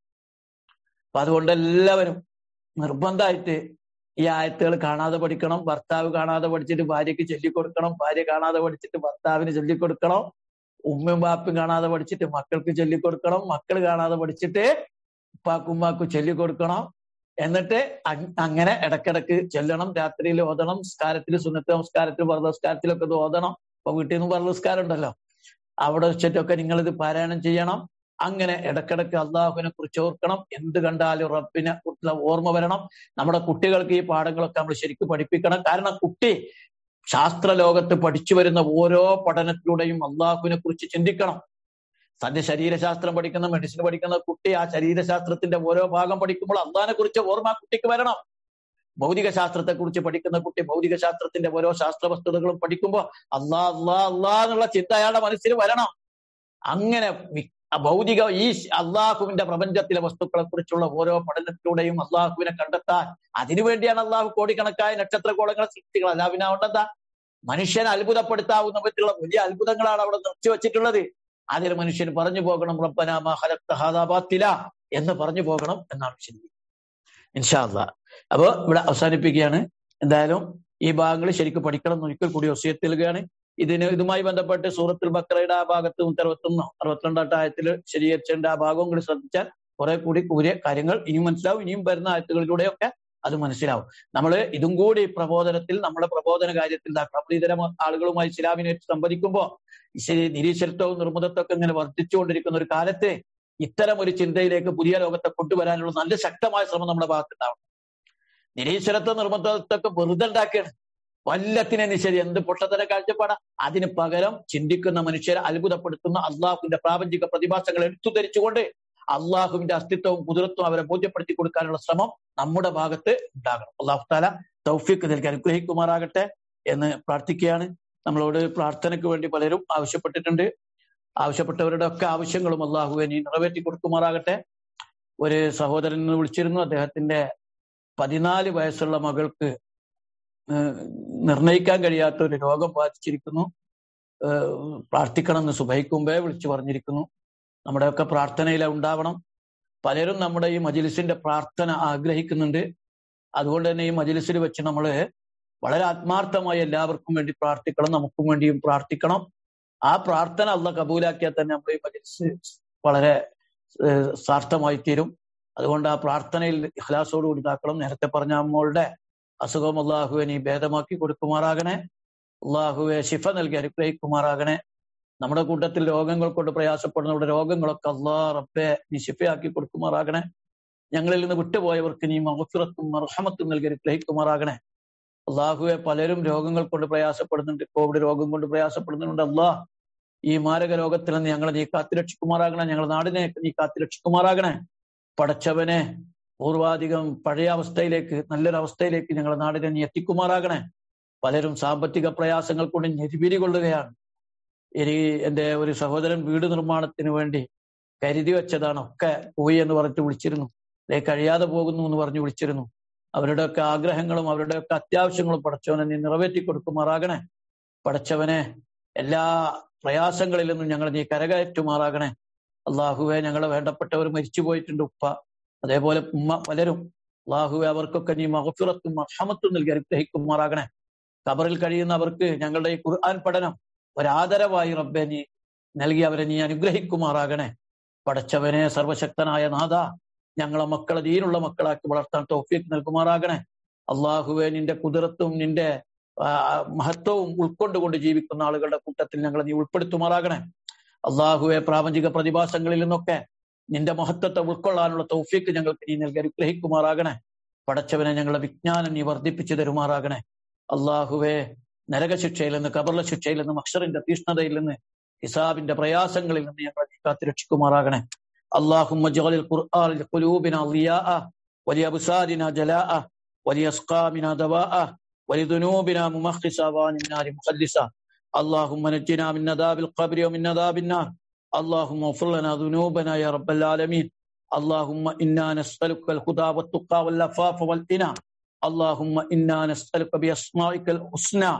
അപ്പൊ അതുകൊണ്ട് എല്ലാവരും നിർബന്ധമായിട്ട് ഈ ആയത്തുകൾ കാണാതെ പഠിക്കണം ഭർത്താവ് കാണാതെ പഠിച്ചിട്ട് ഭാര്യയ്ക്ക് ചൊല്ലിക്കൊടുക്കണം ഭാര്യ കാണാതെ പഠിച്ചിട്ട് ഭർത്താവിന് ചൊല്ലിക്കൊടുക്കണം ഉമ്മയും ബാപ്പും കാണാതെ പഠിച്ചിട്ട് മക്കൾക്ക് ചൊല്ലിക്കൊടുക്കണം മക്കൾ കാണാതെ പഠിച്ചിട്ട് ഉപ്പാക്കും ഉമ്മാക്കും ചൊല്ലിക്കൊടുക്കണം എന്നിട്ട് അങ്ങനെ ഇടക്കിടക്ക് ചെല്ലണം രാത്രിയിൽ ഓതണം നമസ്കാരത്തിൽ സുന്നത്ത് നമസ്കാരത്തിൽ പറഞ്ഞ നമസ്കാരത്തിലൊക്കെ ഇത് ഓതണം ഇപ്പൊ വീട്ടിൽ നിന്ന് പറഞ്ഞ നമസ്കാരം ഉണ്ടല്ലോ അവിടെ വെച്ചിട്ടൊക്കെ നിങ്ങൾ ഇത് പാരായണം ചെയ്യണം അങ്ങനെ ഇടക്കിടക്ക് അള്ളാഹുവിനെ കുറിച്ച് ഓർക്കണം എന്ത് കണ്ടാലും റബ്ബിനെ കുറിച്ചുള്ള ഓർമ്മ വരണം നമ്മുടെ കുട്ടികൾക്ക് ഈ പാഠങ്ങളൊക്കെ നമ്മൾ ശരിക്കും പഠിപ്പിക്കണം കാരണം കുട്ടി ശാസ്ത്ര ലോകത്ത് പഠിച്ചു വരുന്ന ഓരോ പഠനത്തിലൂടെയും അള്ളാഹുവിനെ കുറിച്ച് ചിന്തിക്കണം തന്റെ ശരീരശാസ്ത്രം പഠിക്കുന്ന മെഡിസിൻ പഠിക്കുന്ന കുട്ടി ആ ശരീരശാസ്ത്രത്തിന്റെ ഓരോ ഭാഗം പഠിക്കുമ്പോൾ അള്ളാഹിനെ കുറിച്ച് ഓർമ്മ കുട്ടിക്ക് വരണം ഭൗതിക ശാസ്ത്രത്തെ കുറിച്ച് പഠിക്കുന്ന കുട്ടി ഭൗതിക ശാസ്ത്രത്തിന്റെ ഓരോ ശാസ്ത്ര വസ്തുതകളും പഠിക്കുമ്പോൾ അള്ളാ അള്ളാ അള്ളാ എന്നുള്ള ചിന്ത അയാളുടെ മനസ്സിൽ വരണം അങ്ങനെ ഭൗതിക ഈ അള്ളാഹുവിന്റെ പ്രപഞ്ചത്തിലെ വസ്തുക്കളെ കുറിച്ചുള്ള ഓരോ പഠനത്തിലൂടെയും അള്ളാഹുവിനെ കണ്ടെത്താൻ അതിനുവേണ്ടിയാണ് അള്ളാഹു കോടിക്കണക്കായ നക്ഷത്ര കോളങ്ങളെ സൃഷ്ടികൾ അല്ല പിന്നെ അവിടെന്താ മനുഷ്യനെ അത്ഭുതപ്പെടുത്താവുന്ന വിധത്തിലുള്ള വലിയ അത്ഭുതങ്ങളാണ് അവിടെ നിർത്തി വെച്ചിട്ടുള്ളത് അതിൽ മനുഷ്യൻ പറഞ്ഞു പോകണം റബ്ബനാമ ഹലക്തഹാദാബാത്തില എന്ന് പറഞ്ഞു പോകണം എന്നാണ് ശരി ഇൻഷാല്ല അപ്പോ ഇവിടെ അവസാനിപ്പിക്കുകയാണ് എന്തായാലും ഈ ഭാഗങ്ങൾ ശരിക്കും പഠിക്കണം എന്ന് ഒരിക്കൽ കൂടി ഒസിയത്തിലുകയാണ് ഇതിന് ഇതുമായി ബന്ധപ്പെട്ട് സൂറത്തുൽ ബക്രയുടെ ആ ഭാഗത്ത് അറുപത്തൊന്നോ അറുപത്തിരണ്ടാം ആയത്തിൽ ശരിയേർച്ചേണ്ട ആ ഭാഗവും കൂടി ശ്രദ്ധിച്ചാൽ കുറെ കൂടി കൂടിയ കാര്യങ്ങൾ ഇനിയും മനസ്സിലാവും ഇനിയും വരുന്ന ആയത്തുകളിലൂടെയൊക്കെ അത് മനസ്സിലാവും നമ്മൾ ഇതും കൂടി പ്രബോധനത്തിൽ നമ്മുടെ പ്രബോധന കാര്യത്തിൽ പ്രബലീതര ആളുകളുമായി ഇസ്ലാമിനെ സംവദിക്കുമ്പോൾ നിരീശ്വരത്വവും നിർമ്മിതത്വമൊക്കെ ഇങ്ങനെ വർദ്ധിച്ചുകൊണ്ടിരിക്കുന്ന ഒരു കാലത്ത് ഇത്തരം ഒരു ചിന്തയിലേക്ക് പുതിയ ലോകത്തെ കൊണ്ടുവരാനുള്ള നല്ല ശക്തമായ ശ്രമം നമ്മുടെ ഭാഗത്തുണ്ടാവണം നിരീശ്വരത്വ നിർമ്മിതത്വമൊക്കെ വെറുതെ ഉണ്ടാക്കുകയാണ് കൊല്ലത്തിനെ നിഷേധി എന്ത് പൊട്ടത്തര കാഴ്ചപ്പാടാ അതിന് പകരം ചിന്തിക്കുന്ന മനുഷ്യരെ അത്ഭുതപ്പെടുത്തുന്ന അള്ളാഹുവിന്റെ പ്രാപഞ്ചിക പ്രതിഭാസങ്ങൾ എടുത്തു ധരിച്ചുകൊണ്ട് അള്ളാഹുവിന്റെ അസ്തിത്വവും കുതിരത്വവും അവരെ ബോധ്യപ്പെടുത്തി കൊടുക്കാനുള്ള ശ്രമം നമ്മുടെ ഭാഗത്ത് ഉണ്ടാകണം അള്ളാഹു താല തൗഫീഖ് നൽകി അനുഗ്രഹിക്കുമാറാകട്ടെ എന്ന് പ്രാർത്ഥിക്കുകയാണ് നമ്മളോട് പ്രാർത്ഥനയ്ക്ക് വേണ്ടി പലരും ആവശ്യപ്പെട്ടിട്ടുണ്ട് ആവശ്യപ്പെട്ടവരുടെ ഒക്കെ ആവശ്യങ്ങളും അള്ളാഹുവെ നീ നിറവേറ്റി കൊടുക്കുമാറാകട്ടെ ഒരു സഹോദരൻ വിളിച്ചിരുന്നു അദ്ദേഹത്തിന്റെ പതിനാല് വയസ്സുള്ള മകൾക്ക് നിർണയിക്കാൻ കഴിയാത്ത ഒരു രോഗം ബാധിച്ചിരിക്കുന്നു പ്രാർത്ഥിക്കണമെന്ന് സുബൈക്കുമ്പേ വിളിച്ചു പറഞ്ഞിരിക്കുന്നു നമ്മുടെയൊക്കെ പ്രാർത്ഥനയിൽ ഉണ്ടാവണം പലരും നമ്മുടെ ഈ മജിലിസിന്റെ പ്രാർത്ഥന ആഗ്രഹിക്കുന്നുണ്ട് അതുകൊണ്ട് തന്നെ ഈ മജിലിസിൽ വെച്ച് നമ്മൾ വളരെ ആത്മാർത്ഥമായി എല്ലാവർക്കും വേണ്ടി പ്രാർത്ഥിക്കണം നമുക്കും വേണ്ടിയും പ്രാർത്ഥിക്കണം ആ പ്രാർത്ഥന അല്ല കബൂലാക്കിയാൽ തന്നെ നമ്മൾ ഈ മജിലിസ് വളരെ സാർത്ഥമായി തീരും അതുകൊണ്ട് ആ പ്രാർത്ഥനയിൽ ഇഖ്ലാസോടുകൂടി ഇതാക്കണം നേരത്തെ പറഞ്ഞ അമ്മോളുടെ അസുഖം അള്ളാഹുവെ നീ ഭേദമാക്കി കൊടുക്കുമാറാകണേ അള്ളാഹുവെ ശിഫ നൽകി അനുഗ്രഹിക്കുമാറാകണേ നമ്മുടെ കൂട്ടത്തിൽ രോഗങ്ങൾ കൊണ്ട് പ്രയാസപ്പെടുന്നവരുടെ രോഗങ്ങളൊക്കെ അള്ളാഹ് റബ്ബെ നീ ശിഫയാക്കി കൊടുക്കുമാറാകണേ ഞങ്ങളിൽ നിന്ന് വിട്ടുപോയവർക്ക് നീ മഹഫിറത്തും മർഹമത്തും നൽകി അനുഗ്രഹിക്കുമാറാകണേ അള്ളാഹുവെ പലരും രോഗങ്ങൾ കൊണ്ട് പ്രയാസപ്പെടുന്നുണ്ട് കോവിഡ് രോഗം കൊണ്ട് പ്രയാസപ്പെടുന്നുണ്ട് അള്ളാഹ് ഈ മാരക രോഗത്തിൽ നിന്ന് ഞങ്ങളെ നീ കാത്തിരക്ഷിക്കുമാറാകണേ ഞങ്ങളുടെ നാടിനെ നീ കാത്തിരക്ഷിക്കുമാറാകണേ പടച്ചവനെ പൂർവാധികം പഴയ അവസ്ഥയിലേക്ക് നല്ലൊരവസ്ഥയിലേക്ക് ഞങ്ങളുടെ നാടിനെ നീ എത്തിക്കുമാറാകണേ പലരും സാമ്പത്തിക പ്രയാസങ്ങൾ കൊണ്ട് ഞെരിപിരി കൊള്ളുകയാണ് ഇനി എന്റെ ഒരു സഹോദരൻ വീട് നിർമ്മാണത്തിന് വേണ്ടി കരുതി വെച്ചതാണ് ഒക്കെ പോയി എന്ന് പറഞ്ഞിട്ട് വിളിച്ചിരുന്നു അല്ലെ കഴിയാതെ പോകുന്നു എന്ന് പറഞ്ഞു വിളിച്ചിരുന്നു അവരുടെയൊക്കെ ആഗ്രഹങ്ങളും അവരുടെയൊക്കെ അത്യാവശ്യങ്ങളും പടച്ചവനെ നീ നിറവേറ്റി കൊടുക്കുമാറാകണേ പടച്ചവനെ എല്ലാ പ്രയാസങ്ങളിൽ നിന്നും ഞങ്ങൾ നീ കരകയറ്റുമാറാകണേ അള്ളാഹുവെ ഞങ്ങളെ വേണ്ടപ്പെട്ടവർ മരിച്ചു പോയിട്ടുണ്ട് ഉപ്പ അതേപോലെ ഉമ്മ പലരും അള്ളാഹുവെ അവർക്കൊക്കെ നീ മഹഫിറത്തും അർഹമത്തും നൽകി അനുഗ്രഹിക്കുമാറാകണേ കബറിൽ കഴിയുന്നവർക്ക് ഞങ്ങളുടെ ഈ ഖുർആൻ പഠനം ഒരാദരവായി റബ്ബെ നീ നൽകി അവരെ നീ അനുഗ്രഹിക്കുമാറാകണേ പടച്ചവനെ സർവശക്തനായ നാഥ ഞങ്ങളെ മക്കളെ ദീനുള്ള മക്കളാക്കി വളർത്താൻ തൗഫീഖ് നൽകുമാറാകണേ അള്ളാഹുവെ നിന്റെ കുതിരത്തും നിന്റെ മഹത്വവും ഉൾക്കൊണ്ടുകൊണ്ട് ജീവിക്കുന്ന ആളുകളുടെ കൂട്ടത്തിൽ ഞങ്ങളെ നീ ഉൾപ്പെടുത്തുമാറാകണേ അള്ളാഹുവെ പ്രാപഞ്ചിക പ്രതിഭാസങ്ങളിൽ നിന്നൊക്കെ നിന്റെ മഹത്വത്തെ ഉൾക്കൊള്ളാനുള്ള തൗഫീക്ക് ഞങ്ങൾക്ക് നീ നൽകി അനുഗ്രഹിക്കുമാറാകണേ പടച്ചവനെ ഞങ്ങളെ വിജ്ഞാനം നീ വർദ്ധിപ്പിച്ചു തരുമാറാകണേ അള്ളാഹുവെ നരകശിക്ഷയിൽ നിന്ന് കബർല ശിക്ഷയിൽ നിന്നും അക്ഷറിന്റെ തീഷ്ണതയിൽ നിന്ന് ഹിസാബിന്റെ പ്രയാസങ്ങളിൽ നിന്ന് ഞങ്ങളെ കാത്തു രക്ഷിക്കുമാറാകണേ اللهم اجعل القرآن لقلوبنا ضياء ولأبصارنا جلاء ولأسقامنا دواء ولذنوبنا ممخصا وعن النار مخلصا اللهم نجنا من عذاب القبر ومن عذاب النار اللهم اغفر لنا ذنوبنا يا رب العالمين اللهم إنا نسألك الهدى والتقى والعفاف والغنى اللهم إنا نسألك بأسمائك الحسنى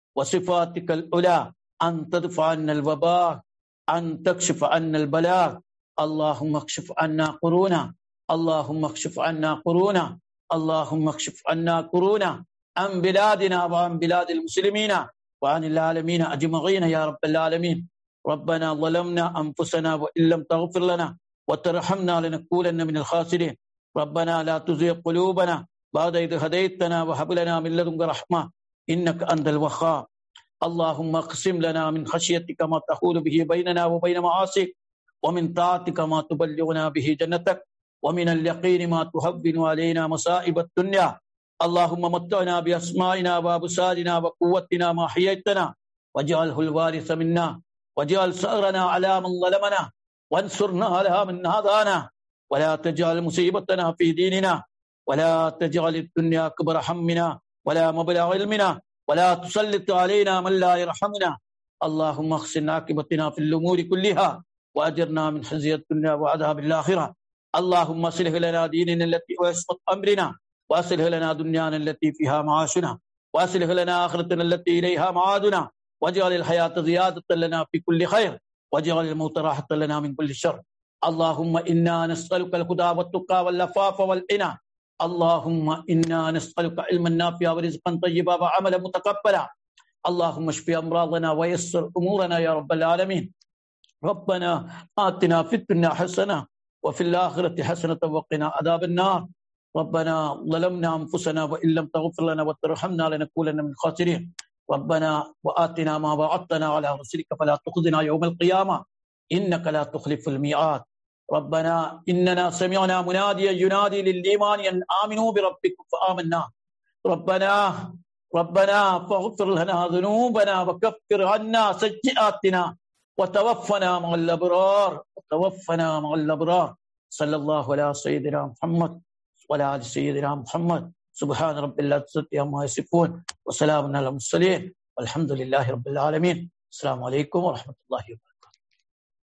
وصفاتك العلى أن تدفع عنا الوباء أن تكشف عنا البلاء اللهم اكشف عنا قرونا اللهم اكشف عنا قرونا اللهم اكشف عنا قرونا عن بلادنا وعن بلاد المسلمين وعن العالمين أجمعين يا رب العالمين ربنا ظلمنا أنفسنا وإن لم تغفر لنا وترحمنا لنكونن من الخاسرين ربنا لا تزغ قلوبنا بعد إذ هديتنا وهب لنا من لدنك رحمة إنك أنت الوهاب اللهم اقسم لنا من خشيتك ما تحول به بيننا وبين معاصيك ومن طاعتك ما تبلغنا به جنتك ومن اليقين ما تهون علينا مصائب الدنيا اللهم متعنا بأسمائنا وأبصارنا وقوتنا ما حييتنا واجعله الوارث منا واجعل سأرنا على من ظلمنا وانصرنا على من هدانا ولا تجعل مصيبتنا في ديننا ولا تجعل الدنيا كبر همنا ولا مبلغ علمنا ولا تسلط علينا من لا يرحمنا اللهم اغسل عاقبتنا في الامور كلها واجرنا من خزي الدنيا وعذاب الاخره اللهم اصلح لنا ديننا التي وعصمت امرنا واصلح لنا دنيانا التي فيها معاشنا واصلح لنا اخرتنا التي اليها معادنا واجعل الحياه زياده لنا في كل خير واجعل الموت راحه لنا من كل شر اللهم انا نسالك الهدى والتقى واللفاف والغنى اللهم انا نسالك علما نافعا ورزقا طيبا وعملا متقبلا اللهم اشف امراضنا ويسر امورنا يا رب العالمين ربنا آتنا في الدنيا حسنة وفي الآخرة حسنة وقنا عذاب النار ربنا ظلمنا أنفسنا وإن لم تغفر لنا وترحمنا لنكونن من الخاسرين ربنا وآتنا ما وعدتنا على رسلك فلا تخذنا يوم القيامة إنك لا تخلف الميعاد ربنا إننا سمعنا مناديا ينادي للإيمان أن آمنوا بربكم فآمنا ربنا ربنا فاغفر لنا ذنوبنا وكفر عنا سيئاتنا وتوفنا مع الأبرار وتوفنا مع الأبرار صلى الله على سيدنا محمد وعلى آل سيدنا محمد سبحان رب العزة عما يصفون وسلام على المرسلين والحمد لله رب العالمين السلام عليكم ورحمة الله وبركاته